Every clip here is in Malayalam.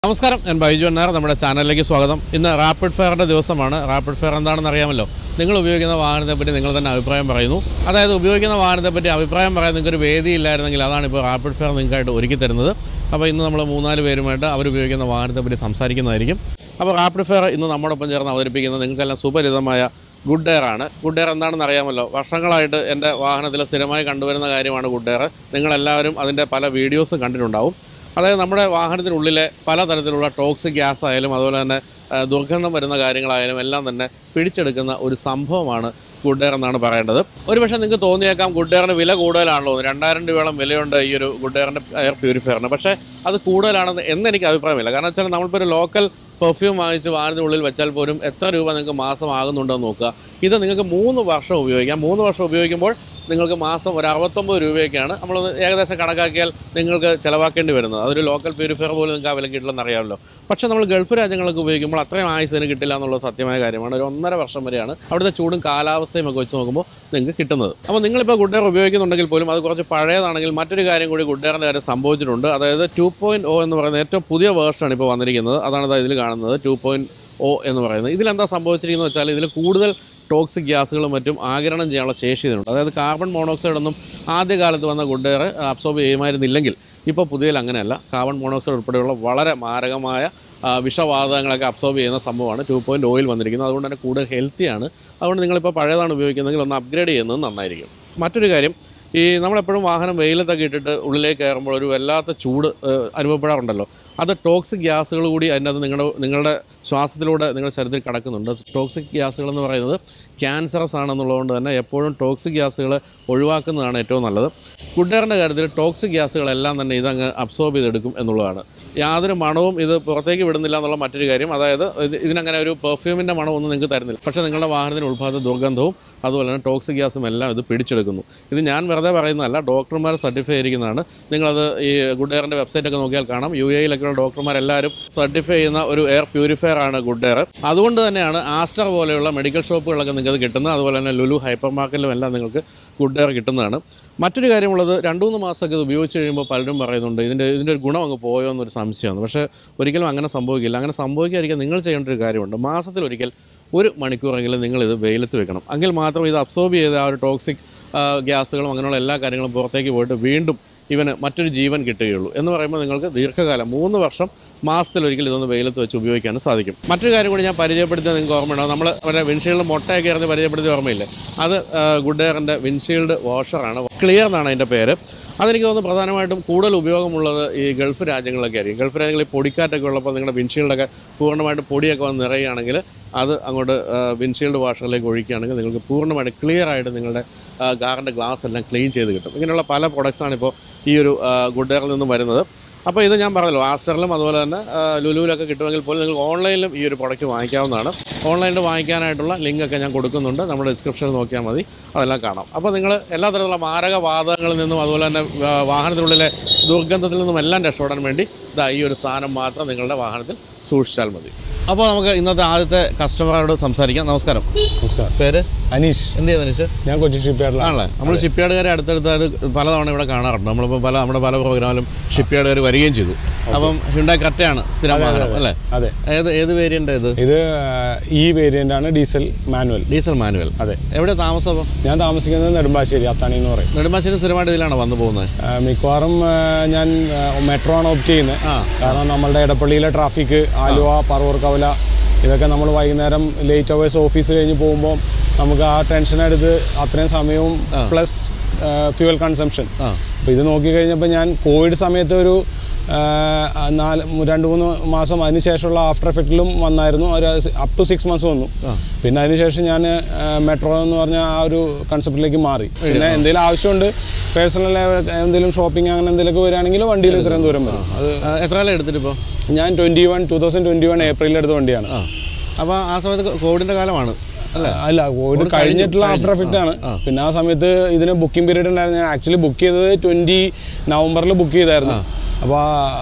നമസ്കാരം ഞാൻ ബൈജു അന്നാർ നമ്മുടെ ചാനലിലേക്ക് സ്വാഗതം ഇന്ന് റാപ്പിഡ് ഫയറിൻ്റെ ദിവസമാണ് റാപ്പിഡ് ഫയർ എന്താണെന്ന് അറിയാമല്ലോ നിങ്ങൾ ഉപയോഗിക്കുന്ന വാഹനത്തെപ്പറ്റി നിങ്ങൾ തന്നെ അഭിപ്രായം പറയുന്നു അതായത് ഉപയോഗിക്കുന്ന വാഹനത്തെപ്പറ്റി അഭിപ്രായം പറയാൻ നിങ്ങൾക്ക് ഒരു വേദി ഇല്ലായിരുന്നെങ്കിൽ അതാണ് ഇപ്പോൾ റാപ്പിഡ് ഫയർ നിങ്ങൾക്കായിട്ട് ഒരുക്കി തരുന്നത് അപ്പോൾ ഇന്ന് നമ്മൾ മൂന്നാല് പേരുമായിട്ട് അവരുപയോഗിക്കുന്ന വാഹനത്തെപ്പറ്റി സംസാരിക്കുന്നതായിരിക്കും അപ്പോൾ റാപ്പിഡ് ഫയർ ഇന്ന് നമ്മോടൊപ്പം ചേർന്ന് അവതരിപ്പിക്കുന്നത് നിങ്ങൾക്കെല്ലാം സുപരിതമായ ഗുഡ് എയർ ആണ് ഗുഡ് എയർ എന്താണെന്ന് അറിയാമല്ലോ വർഷങ്ങളായിട്ട് എൻ്റെ വാഹനത്തിൽ സ്ഥിരമായി കണ്ടുവരുന്ന കാര്യമാണ് ഗുഡ് എയർ നിങ്ങളെല്ലാവരും അതിൻ്റെ പല വീഡിയോസ് കണ്ടിട്ടുണ്ടാവും അതായത് നമ്മുടെ വാഹനത്തിനുള്ളിലെ പലതരത്തിലുള്ള ടോക്സിക് ഗ്യാസ് ആയാലും അതുപോലെ തന്നെ ആ, ദുർഗന്ധം വരുന്ന കാര്യങ്ങളായാലും എല്ലാം തന്നെ പിടിച്ചെടുക്കുന്ന ഒരു സംഭവമാണ് ഗുഡ് എയർ എന്നാണ് പറയേണ്ടത് ഒരുപക്ഷെ നിങ്ങൾക്ക് തോന്നിയേക്കാം ഗുഡ് എയറിന് വില കൂടുതലാണല്ലോ എന്ന്. രണ്ടായിരം രൂപയോളം വിലയുണ്ട് ഈ ഒരു ഗുഡ് എയറിൻ്റെ എയർ പ്യൂരിഫയറിന് പക്ഷേ അത് കൂടുതലാണെന്ന് എന്നെനിക്ക് അഭിപ്രായമില്ല കാരണം വെച്ചാൽ നമ്മളിപ്പോൾ ഒരു ലോക്കൽ പെർഫ്യൂം വാങ്ങിച്ച് വാഹനത്തിനുള്ളിൽ വെച്ചാൽ പോലും എത്ര രൂപ നിങ്ങൾക്ക് മാസം ആകുന്നുണ്ടെന്ന് നോക്കുക ഇത് നിങ്ങൾക്ക് മൂന്ന് വർഷം ഉപയോഗിക്കാം മൂന്ന് വർഷം ഉപയോഗിക്കുമ്പോൾ നിങ്ങൾക്ക് മാസം ഒരു അറുപത്തൊമ്പത് രൂപയൊക്കെയാണ് നമ്മൾ ഏകദേശം കണക്കാക്കിയാൽ നിങ്ങൾക്ക് ചിലവാക്കേണ്ടി വരുന്നത് അതൊരു ലോക്കൽ പ്യൂരിഫയർ പോലും നിങ്ങൾക്ക് ആ വില കിട്ടില്ലെന്ന് അറിയാമല്ലോ പക്ഷേ നമ്മൾ ഗൾഫ് രാജ്യങ്ങളൊക്കെ ഉപയോഗിക്കുമ്പോൾ അത്രയും ആയുസിന് കിട്ടില്ല എന്നുള്ളത് സത്യമായ കാര്യമാണ് ഒരു ഒന്നര വർഷം വരെയാണ് അവിടുത്തെ ചൂടും കാലാവസ്ഥയും ഒക്കെ വെച്ച് നോക്കുമ്പോൾ നിങ്ങൾക്ക് കിട്ടുന്നത് അപ്പോൾ നിങ്ങളിപ്പോൾ ഗുഡ് എയർ ഉപയോഗിക്കുന്നുണ്ടെങ്കിൽ പോലും അത് കുറച്ച് പഴയതാണെങ്കിൽ മറ്റൊരു കാര്യം കൂടി ഗുഡ് എയറിൻ്റെ കാര്യം സംഭവിച്ചിട്ടുണ്ട് അതായത് ടു പോയിൻറ്റ് ഒ എന്ന് പറയുന്ന ഏറ്റവും പുതിയ വേർഷനാണ് ഇപ്പോൾ വന്നിരിക്കുന്നത് അതാണ് ദാ ഇതിൽ കാണുന്നത് ടു പോയിൻറ്റ് ഒ എന്ന് പറയുന്നത് ഇതിലെന്താ സംഭവിച്ചിരിക്കുന്നത് വെച്ചാൽ ഇതിൽ കൂടുതൽ ടോക്സിക് ഗ്യാസുകളും മറ്റും ആഗിരണം ചെയ്യാനുള്ള ശേഷി ഇതിനുണ്ട് അതായത് കാർബൺ മോണോക്സൈഡ് ഒന്നും ആദ്യകാലത്ത് വന്ന ഗുഡ് എയർ അബ്സോർബ് ചെയ്യുമായിരുന്നില്ലെങ്കിൽ ഇപ്പോൾ പുതിയതിൽ അങ്ങനെയല്ല കാർബൺ മോണോക്സൈഡ് ഉൾപ്പെടെയുള്ള വളരെ മാരകമായ ആ, വിഷവാതകങ്ങളൊക്കെ അബ്സോർബ് ചെയ്യുന്ന സംഭവമാണ് ടു പോയിൻറ്റ് ഓയിൽ വന്നിരിക്കുന്നത് അതുകൊണ്ട് തന്നെ കൂടുതൽ ഹെൽത്തിയാണ് അതുകൊണ്ട് നിങ്ങളിപ്പോൾ പഴയതാണ് ഉപയോഗിക്കുന്നതെങ്കിൽ ഒന്ന് അപ്ഗ്രേഡ് ചെയ്യുന്നത് നന്നായിരിക്കും മറ്റൊരു കാര്യം ഈ നമ്മളെപ്പോഴും വാഹനം വെയിലത്തൊക്കെ ഇട്ടിട്ട് ഉള്ളിലേക്ക് കയറുമ്പോൾ ഒരു വല്ലാത്ത ചൂട് ഏഹ്, അനുഭവപ്പെടാറുണ്ടല്ലോ അത് ടോക്സിക് ഗ്യാസുകൾ കൂടി അതിനകത്ത് നിങ്ങളുടെ നിങ്ങളുടെ ശ്വാസത്തിലൂടെ നിങ്ങളുടെ ശരീരത്തിൽ കടക്കുന്നുണ്ട് ടോക്സിക് ഗ്യാസുകൾ എന്ന് പറയുന്നത് ക്യാൻസറസ് ആണെന്നുള്ളതുകൊണ്ട് തന്നെ എപ്പോഴും ടോക്സിക് ഗ്യാസുകൾ ഒഴിവാക്കുന്നതാണ് ഏറ്റവും നല്ലത് കുഡേറിൻ്റെ കാര്യത്തിൽ ടോക്സിക് ഗ്യാസുകളെല്ലാം തന്നെ ഇതങ്ങ് അബ്സോർബ് ചെയ്തെടുക്കും എന്നുള്ളതാണ് യാതൊരു മണവും ഇത് പുറത്തേക്ക് വിടുന്നില്ല എന്നുള്ള മറ്റൊരു കാര്യം അതായത് ഇത് ഇതിനങ്ങനെ ഒരു പെർഫ്യൂമിൻ്റെ മണമൊന്നും നിങ്ങൾക്ക് തരുന്നില്ല പക്ഷേ നിങ്ങളുടെ വാഹനത്തിന് ഉൾഭാഗത്ത് ദുർഗന്ധവും അതുപോലെ തന്നെ ടോക്സിക് ഗ്യാസും എല്ലാം ഇത് പിടിച്ചെടുക്കുന്നു ഇത് ഞാൻ വെറുതെ പറയുന്നതല്ല ഡോക്ടർമാർ സർട്ടിഫൈ ചെയ്തിരിക്കുന്നതാണ് നിങ്ങളത് ഈ ഗുഡ് എയറിൻ്റെ വെബ്സൈറ്റൊക്കെ നോക്കിയാൽ കാണാം യു എയിലൊക്കെയുള്ള ഡോക്ടർമാരെല്ലാവരും സർട്ടിഫൈ ചെയ്യുന്ന ഒരു എയർ പ്യൂരിഫയർ ആണ് ഗുഡ് എയർ അതുകൊണ്ട് തന്നെയാണ് ആസ്റ്റർ പോലെയുള്ള മെഡിക്കൽ ഷോപ്പുകളൊക്കെ നിങ്ങൾക്ക് കിട്ടുന്നത് അതുപോലെ തന്നെ ലുലു ഹൈപ്പർ മാർക്കറ്റിലും എല്ലാം നിങ്ങൾക്ക് ഗുഡ് എയർ കിട്ടുന്നതാണ് മറ്റൊരു കാര്യമുള്ളത് രണ്ട് മൂന്ന് മാസമൊക്കെ ഇത് ഉപയോഗിച്ച് കഴിയുമ്പോൾ പലരും പറയുന്നുണ്ട് ഇതിൻ്റെ ഇതിൻ്റെ ഒരു ഗുണം അങ്ങ് പോയോ എന്നൊരു സംശയമാണ് പക്ഷേ ഒരിക്കലും അങ്ങനെ സംഭവിക്കില്ല അങ്ങനെ സംഭവിക്കാതിരിക്കാൻ നിങ്ങൾ ചെയ്യേണ്ട ഒരു കാര്യമുണ്ട് മാസത്തിലൊരിക്കൽ ഒരു മണിക്കൂറെങ്കിലും നിങ്ങളിത് വെയിലത്ത് വെക്കണം എങ്കിൽ മാത്രം ഇത് അബ്സോർബ് ചെയ്ത ആ ഒരു ടോക്സിക് ഗ്യാസുകളും അങ്ങനെയുള്ള എല്ലാ കാര്യങ്ങളും പുറത്തേക്ക് പോയിട്ട് വീണ്ടും ഇവന് മറ്റൊരു ജീവൻ കിട്ടുകയുള്ളൂ എന്ന് പറയുമ്പോൾ നിങ്ങൾക്ക് ദീർഘകാലം മൂന്ന് വർഷം മാസത്തിലൊരിക്കൽ ഇതൊന്ന് വെയിലത്ത് വെച്ച് ഉപയോഗിക്കാനും സാധിക്കും മറ്റൊരു കാര്യം കൂടി ഞാൻ പരിചയപ്പെടുത്തിയത് നിങ്ങൾക്ക് ഓർമ്മയുണ്ടാവും നമ്മൾ മറ്റേ വിൻഷീൽഡ് മുട്ടയൊക്കെ എറിഞ്ഞ് പരിചയപ്പെടുത്തിയ ഓർമ്മയില്ലേ അത് ഗുഡ് എയറിൻ്റെ വിൻഷീൽഡ് വാഷറാണ് ക്ലിയർ എന്നാണ് അതിൻ്റെ പേര് അതെനിക്ക് തോന്നുന്നു പ്രധാനമായിട്ടും കൂടുതൽ ഉപയോഗമുള്ളത് ഈ ഗൾഫ് രാജ്യങ്ങളിലൊക്കെ ആയിരിക്കും ഗൾഫ് രാജ്യങ്ങളിൽ പൊടിക്കാറ്റൊക്കെ ഉള്ളപ്പോൾ നിങ്ങളുടെ വിൻഷീൽഡൊക്കെ പൂർണ്ണമായിട്ട് പൊടിയൊക്കെ വന്ന് നിറയുകയാണെങ്കിൽ അത് അങ്ങോട്ട് വിൻഷീൽഡ് വാഷറിലേക്ക് ഒഴിക്കുകയാണെങ്കിൽ നിങ്ങൾക്ക് പൂർണ്ണമായിട്ട് ക്ലിയർ ആയിട്ട് നിങ്ങളുടെ ആ, കാറിൻ്റെ ഗ്ലാസ് എല്ലാം ക്ലീൻ ചെയ്ത് കിട്ടും ഇങ്ങനെയുള്ള പല പ്രൊഡക്ട്സാണ് ഇപ്പോൾ ഈ ഒരു ഗുഡ് എയറിൽ നിന്നും വരുന്നത് അപ്പോൾ ഇത് ഞാൻ പറഞ്ഞല്ലോ ആസ്റ്ററിലും അതുപോലെ തന്നെ ആ, ലുലുവിലൊക്കെ കിട്ടുമെങ്കിൽ പോലും നിങ്ങൾക്ക് ഓൺലൈനിലും ഈ ഒരു പ്രൊഡക്റ്റ് വാങ്ങിക്കാവുന്നതാണ് ഓൺലൈനിൽ വാങ്ങിക്കാനായിട്ടുള്ള ലിങ്കൊക്കെ ഞാൻ കൊടുക്കുന്നുണ്ട് നമ്മുടെ ഡിസ്ക്രിപ്ഷനിൽ നോക്കിയാൽ മതി അതെല്ലാം കാണാം അപ്പോൾ നിങ്ങൾ എല്ലാ തരത്തിലുള്ള മാരക വാതകങ്ങളിൽ നിന്നും അതുപോലെ തന്നെ ആ, വാഹനത്തിനുള്ളിലെ ദുർഗന്ധത്തിൽ നിന്നും എല്ലാം രക്ഷപ്പെടാൻ വേണ്ടി ഇതാ ഈ ഒരു സാധനം മാത്രം നിങ്ങളുടെ വാഹനത്തിൽ സൂക്ഷിച്ചാൽ മതി അപ്പോൾ നമുക്ക് ഇന്നത്തെ ആദ്യത്തെ കസ്റ്റമറോട് സംസാരിക്കാം നമസ്കാരം നമസ്കാരം പേര് അനീഷ് എന്ത് ചെയ്യുന്നു അനീഷ് ഞാൻ കൊച്ചി ഷിപ്പ്യാർഡിലാണ് ആണല്ലേ നമ്മൾ ഷിപ്പ്യാർഡുകാരെ അടുത്തടുത്തായിട്ട് പലതവണ ഇവിടെ കാണാറുണ്ട് നമ്മളിപ്പോൾ പല നമ്മുടെ പല പ്രോഗ്രാമിലും ഷിപ്പ്യാർഡുകാർ വരികയും ചെയ്തു അപ്പം ഹ്യുണ്ടായി കറക്റ്റാണ് സ്ഥിരം വാഹനം അല്ലേ അതെ ഏത് ഏത് വേരിയൻ്റ് ഇത് ഇത് ഈ വേരിയന്റ് ആണ് ഡീസൽ മാനുവൽ ഡീസൽ മാനുവൽ അതെ എവിടെ താമസം അപ്പം ഞാൻ താമസിക്കുന്നത് നെടുമ്പാശ്ശേരി അത്താണി എന്ന് പറയും നെടുമ്പാശ്ശേരി സ്ഥിരമായിട്ട് ഇതിലാണോ വന്നു പോകുന്നത് ആ, മിക്കവാറും ആ, ഞാൻ മെട്രോ ആണ് ഓപ്റ്റ് ചെയ്യുന്നത് ആ. കാരണം നമ്മളുടെ ഇടപ്പള്ളിയിലെ ട്രാഫിക് ആലുവ പറവൂർ കവല ഇതൊക്കെ നമ്മൾ വൈകുന്നേരം ലേറ്റ് അവേഴ്സ് ഓഫീസ് കഴിഞ്ഞ് പോകുമ്പോൾ നമുക്ക് ആ ടെൻഷൻ എടുത്ത് അത്രയും സമയവും പ്ലസ് ഫ്യൂവൽ കൺസംഷൻ ആ അപ്പോൾ ഇത് നോക്കിക്കഴിഞ്ഞപ്പോൾ ഞാൻ കോവിഡ് സമയത്ത് ഒരു ആ, നാല് രണ്ട് മൂന്ന് മാസം അതിന് ശേഷമുള്ള ആഫ്റ്റർ എഫക്റ്റിലും വന്നായിരുന്നു ഒരു അപ് ടു സിക്സ് മന്ത്സ് വന്നു ആ. പിന്നെ അതിനുശേഷം ഞാൻ മെട്രോ എന്ന് പറഞ്ഞ ആ ഒരു കൺസെപ്റ്റിലേക്ക് മാറി പിന്നെ എന്തെങ്കിലും ആവശ്യമുണ്ട് പേഴ്സണൽ എന്തെങ്കിലും ഷോപ്പിംഗ് അങ്ങനെ എന്തെങ്കിലുമൊക്കെ വരികയാണെങ്കിൽ വണ്ടിയിൽ ഇത്രയും ദൂരം വരും അത് ആ, എത്ര കാലം എടുത്തിട്ടിപ്പോൾ ഞാൻ twenty one two thousand twenty one ഏപ്രിലിൽ എടുത്ത വണ്ടിയാണ് ആ അപ്പോൾ ആ സമയത്ത് കോവിഡിൻ്റെ കാലമാണ് അല്ലേ അല്ല കോവിഡ് കഴിഞ്ഞിട്ടുള്ള ആഫ്റ്റർ എഫക്റ്റ് ആണ് പിന്നെ ആ സമയത്ത് ഇതിന് ബുക്കിംഗ് പീരീഡ് ഉണ്ടായിരുന്നു ഞാൻ ആക്ച്വലി ബുക്ക് ചെയ്തത് ട്വൻറ്റി നവംബറിൽ ബുക്ക് ചെയ്തായിരുന്നു അപ്പോൾ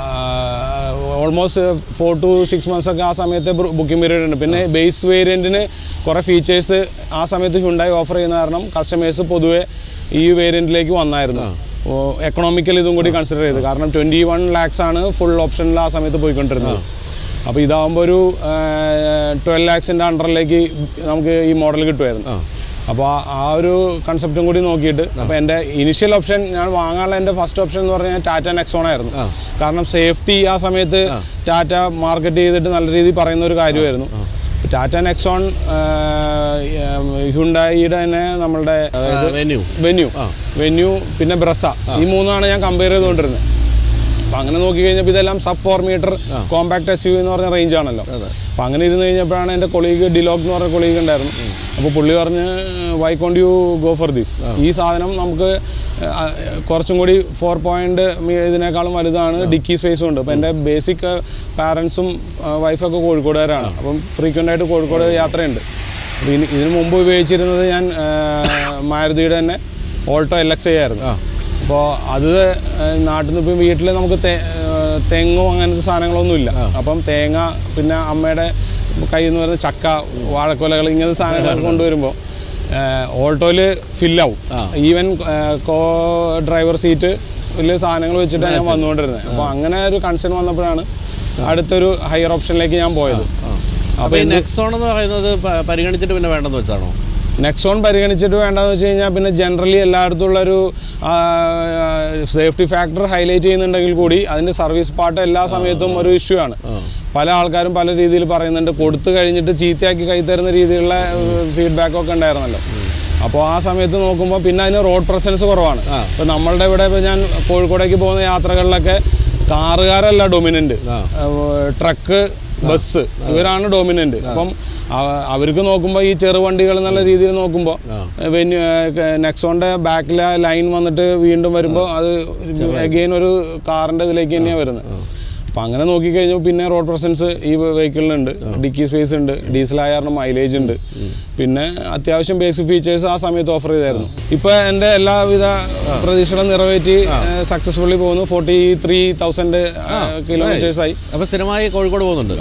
almost four to six months ഒക്കെ ആ സമയത്ത് ബുക്കിംഗ് പീരീഡ് ഉണ്ട് പിന്നെ ബേസ് വേരിയൻറ്റിന് കുറേ ഫീച്ചേഴ്സ് ആ സമയത്ത് ഹ്യുണ്ടായി ഓഫർ ചെയ്യുന്ന കാരണം കസ്റ്റമേഴ്സ് പൊതുവെ ഈ വേരിയൻറ്റിലേക്ക് വന്നായിരുന്നു എക്കണോമിക്കൽ ഇതും കൂടി കൺസിഡർ ചെയ്ത് കാരണം ട്വൻറ്റി വൺ ലാക്സ് ആണ് ഫുൾ ഓപ്ഷനിൽ ആ സമയത്ത് പോയിക്കൊണ്ടിരുന്നത് അപ്പോൾ ഇതാകുമ്പോൾ ഒരു ട്വൽവ് ലാക്സിൻ്റെ അണ്ടറിലേക്ക് നമുക്ക് ഈ മോഡൽ കിട്ടുമായിരുന്നു അപ്പോൾ ആ- ആ ഒരു കൺസെപ്റ്റും കൂടി നോക്കിയിട്ട് അപ്പോൾ എൻ്റെ ഇനിഷ്യൽ ഓപ്ഷൻ ഞാൻ വാങ്ങാനുള്ള എൻ്റെ ഫസ്റ്റ് ഓപ്ഷൻ എന്ന് പറഞ്ഞാൽ ടാറ്റ നെക്സോൺ ആയിരുന്നു കാരണം സേഫ്റ്റി ആ സമയത്ത് ടാറ്റ മാർക്കറ്റ് ചെയ്തിട്ട് നല്ല രീതിയിൽ പറയുന്ന ഒരു കാര്യമായിരുന്നു ടാറ്റ നെക്സോൺ ഹ്യുണ്ടായിയുടെ തന്നെ നമ്മളുടെ അതായത് വെന്യൂ വെന്യൂ വെന്യൂ പിന്നെ ബ്രസ ഈ മൂന്നാണ് ഞാൻ കമ്പയർ ചെയ്തുകൊണ്ടിരുന്നത് അപ്പം അങ്ങനെ നോക്കി കഴിഞ്ഞപ്പോൾ ഇതെല്ലാം sub four meter compact S U എന്ന് പറഞ്ഞ റേഞ്ച് ആണല്ലോ അപ്പം അങ്ങനെ ഇരുന്ന് കഴിഞ്ഞപ്പോഴാണ് എൻ്റെ കൊളീഗ് ഡിലോഗ് എന്ന് പറഞ്ഞ കൊളീഗ് ഉണ്ടായിരുന്നു അപ്പോൾ പുള്ളി പറഞ്ഞ് why can't you go for this ഈ സാധനം നമുക്ക് ആ, കുറച്ചും കൂടി ഫോർ പോയിന്റ് ഇതിനേക്കാളും വലുതാണ് ഡിക്കി സ്പേസും ഉണ്ട് അപ്പോൾ എൻ്റെ ബേസിക് പാരൻസും വൈഫൊക്കെ കോഴിക്കോടുകാരാണ് അപ്പം ഫ്രീക്വൻ്റ് ആയിട്ട് കോഴിക്കോട് യാത്രയുണ്ട് അപ്പോൾ ഇനി ഇതിന് മുമ്പ് ഉപയോഗിച്ചിരുന്നത് ഞാൻ ആ, മാരുതിയുടെ തന്നെ ഓൾട്ടോ എൽ എക്സ് ഐ ആയിരുന്നു അപ്പോൾ അത് ഏഹ്, നാട്ടിൽ നിന്ന് ഇപ്പം വീട്ടിൽ നമുക്ക് തേ- ഏഹ്, തെങ്ങോ അങ്ങനത്തെ സാധനങ്ങളൊന്നുമില്ല അപ്പം തേങ്ങ പിന്നെ അമ്മയുടെ കയ്യിൽ നിന്ന് വരുന്ന ചക്ക വാഴക്കൊലകൾ ഇങ്ങനത്തെ സാധനങ്ങളൊക്കെ കൊണ്ടുവരുമ്പോൾ ഓൾട്ടോയിൽ ഫില്ലാവും ഈവൻ കോ ഡ്രൈവർ സീറ്റ് വലിയ സാധനങ്ങൾ വെച്ചിട്ടാണ് ഞാൻ വന്നുകൊണ്ടിരുന്നത് അപ്പോൾ അങ്ങനെ ഒരു കൺസേൺ വന്നപ്പോഴാണ് അടുത്തൊരു ഹയർ ഓപ്ഷനിലേക്ക് ഞാൻ പോയത് അപ്പോൾ ഈ നെക്സോൺ എന്ന് പറയുന്നത് പ- പരിഗണിച്ചിട്ട് പിന്നെ വേണ്ടെന്ന് വെച്ചാണോ നെക്സോൺ പരിഗണിച്ചിട്ട് വേണ്ടതെന്ന് വെച്ച് കഴിഞ്ഞാൽ പിന്നെ ജനറലി എല്ലായിടത്തും ഉള്ളൊരു സേഫ്റ്റി ഫാക്ടർ ഹൈലൈറ്റ് ചെയ്യുന്നുണ്ടെങ്കിൽ കൂടി അതിൻ്റെ സർവീസ് പാർട്ട് എല്ലാ സമയത്തും ഒരു ഇഷ്യൂ ആണ് പല ആൾക്കാരും പല രീതിയിൽ പറയുന്നുണ്ട് കൊടുത്തു കഴിഞ്ഞിട്ട് ചീത്തയാക്കി കൈ തരുന്ന രീതിയിലുള്ള ഫീഡ്ബാക്കൊക്കെ ഉണ്ടായിരുന്നല്ലോ അപ്പോൾ ആ സമയത്ത് നോക്കുമ്പോൾ പിന്നെ അതിന് റോഡ് പ്രസൻസ് കുറവാണ് ഇപ്പോൾ നമ്മളുടെ ഇവിടെ ഇപ്പോൾ ഞാൻ കോഴിക്കോടേക്ക് പോകുന്ന യാത്രകളിലൊക്കെ കാറുകാരല്ല ഡൊമിനൻ്റ് ട്രക്ക് ബസ് ഇവരാണ് ഡോമിനൻ്റ് അപ്പം അവ- അവർക്ക് നോക്കുമ്പോൾ ഈ ചെറുവണ്ടികൾ എന്നുള്ള രീതിയിൽ നോക്കുമ്പോൾ വെന്യൂ നെക്സോണിൻ്റെ ബാക്കിലെ ലൈൻ വന്നിട്ട് വീണ്ടും വരുമ്പോൾ അത് അഗെയിൻ ഒരു കാറിൻ്റെ ഇതിലേക്ക് തന്നെയാണ് വരുന്നത് അപ്പം അങ്ങനെ നോക്കിക്കഴിഞ്ഞാൽ പിന്നെ റോഡ് പ്രസൻസ് ഈ വെഹിക്കിളിനുണ്ട് ഡിക്കി സ്പേസ് ഉണ്ട് ഡീസൽ ആയാറിന് മൈലേജ് ഉണ്ട് പിന്നെ അത്യാവശ്യം ബേസിക് ഫീച്ചേഴ്സ് ആ സമയത്ത് ഓഫർ ചെയ്തായിരുന്നു ഇപ്പോൾ എൻ്റെ എല്ലാവിധ പ്രതീക്ഷകളും നിറവേറ്റി സക്സസ്ഫുള്ളി പോകുന്നു ഫോർട്ടി ത്രീ തൗസൻഡ് കിലോമീറ്റേഴ്സായി അപ്പോൾ സ്ഥിരമായി കോഴിക്കോട് പോകുന്നുണ്ട്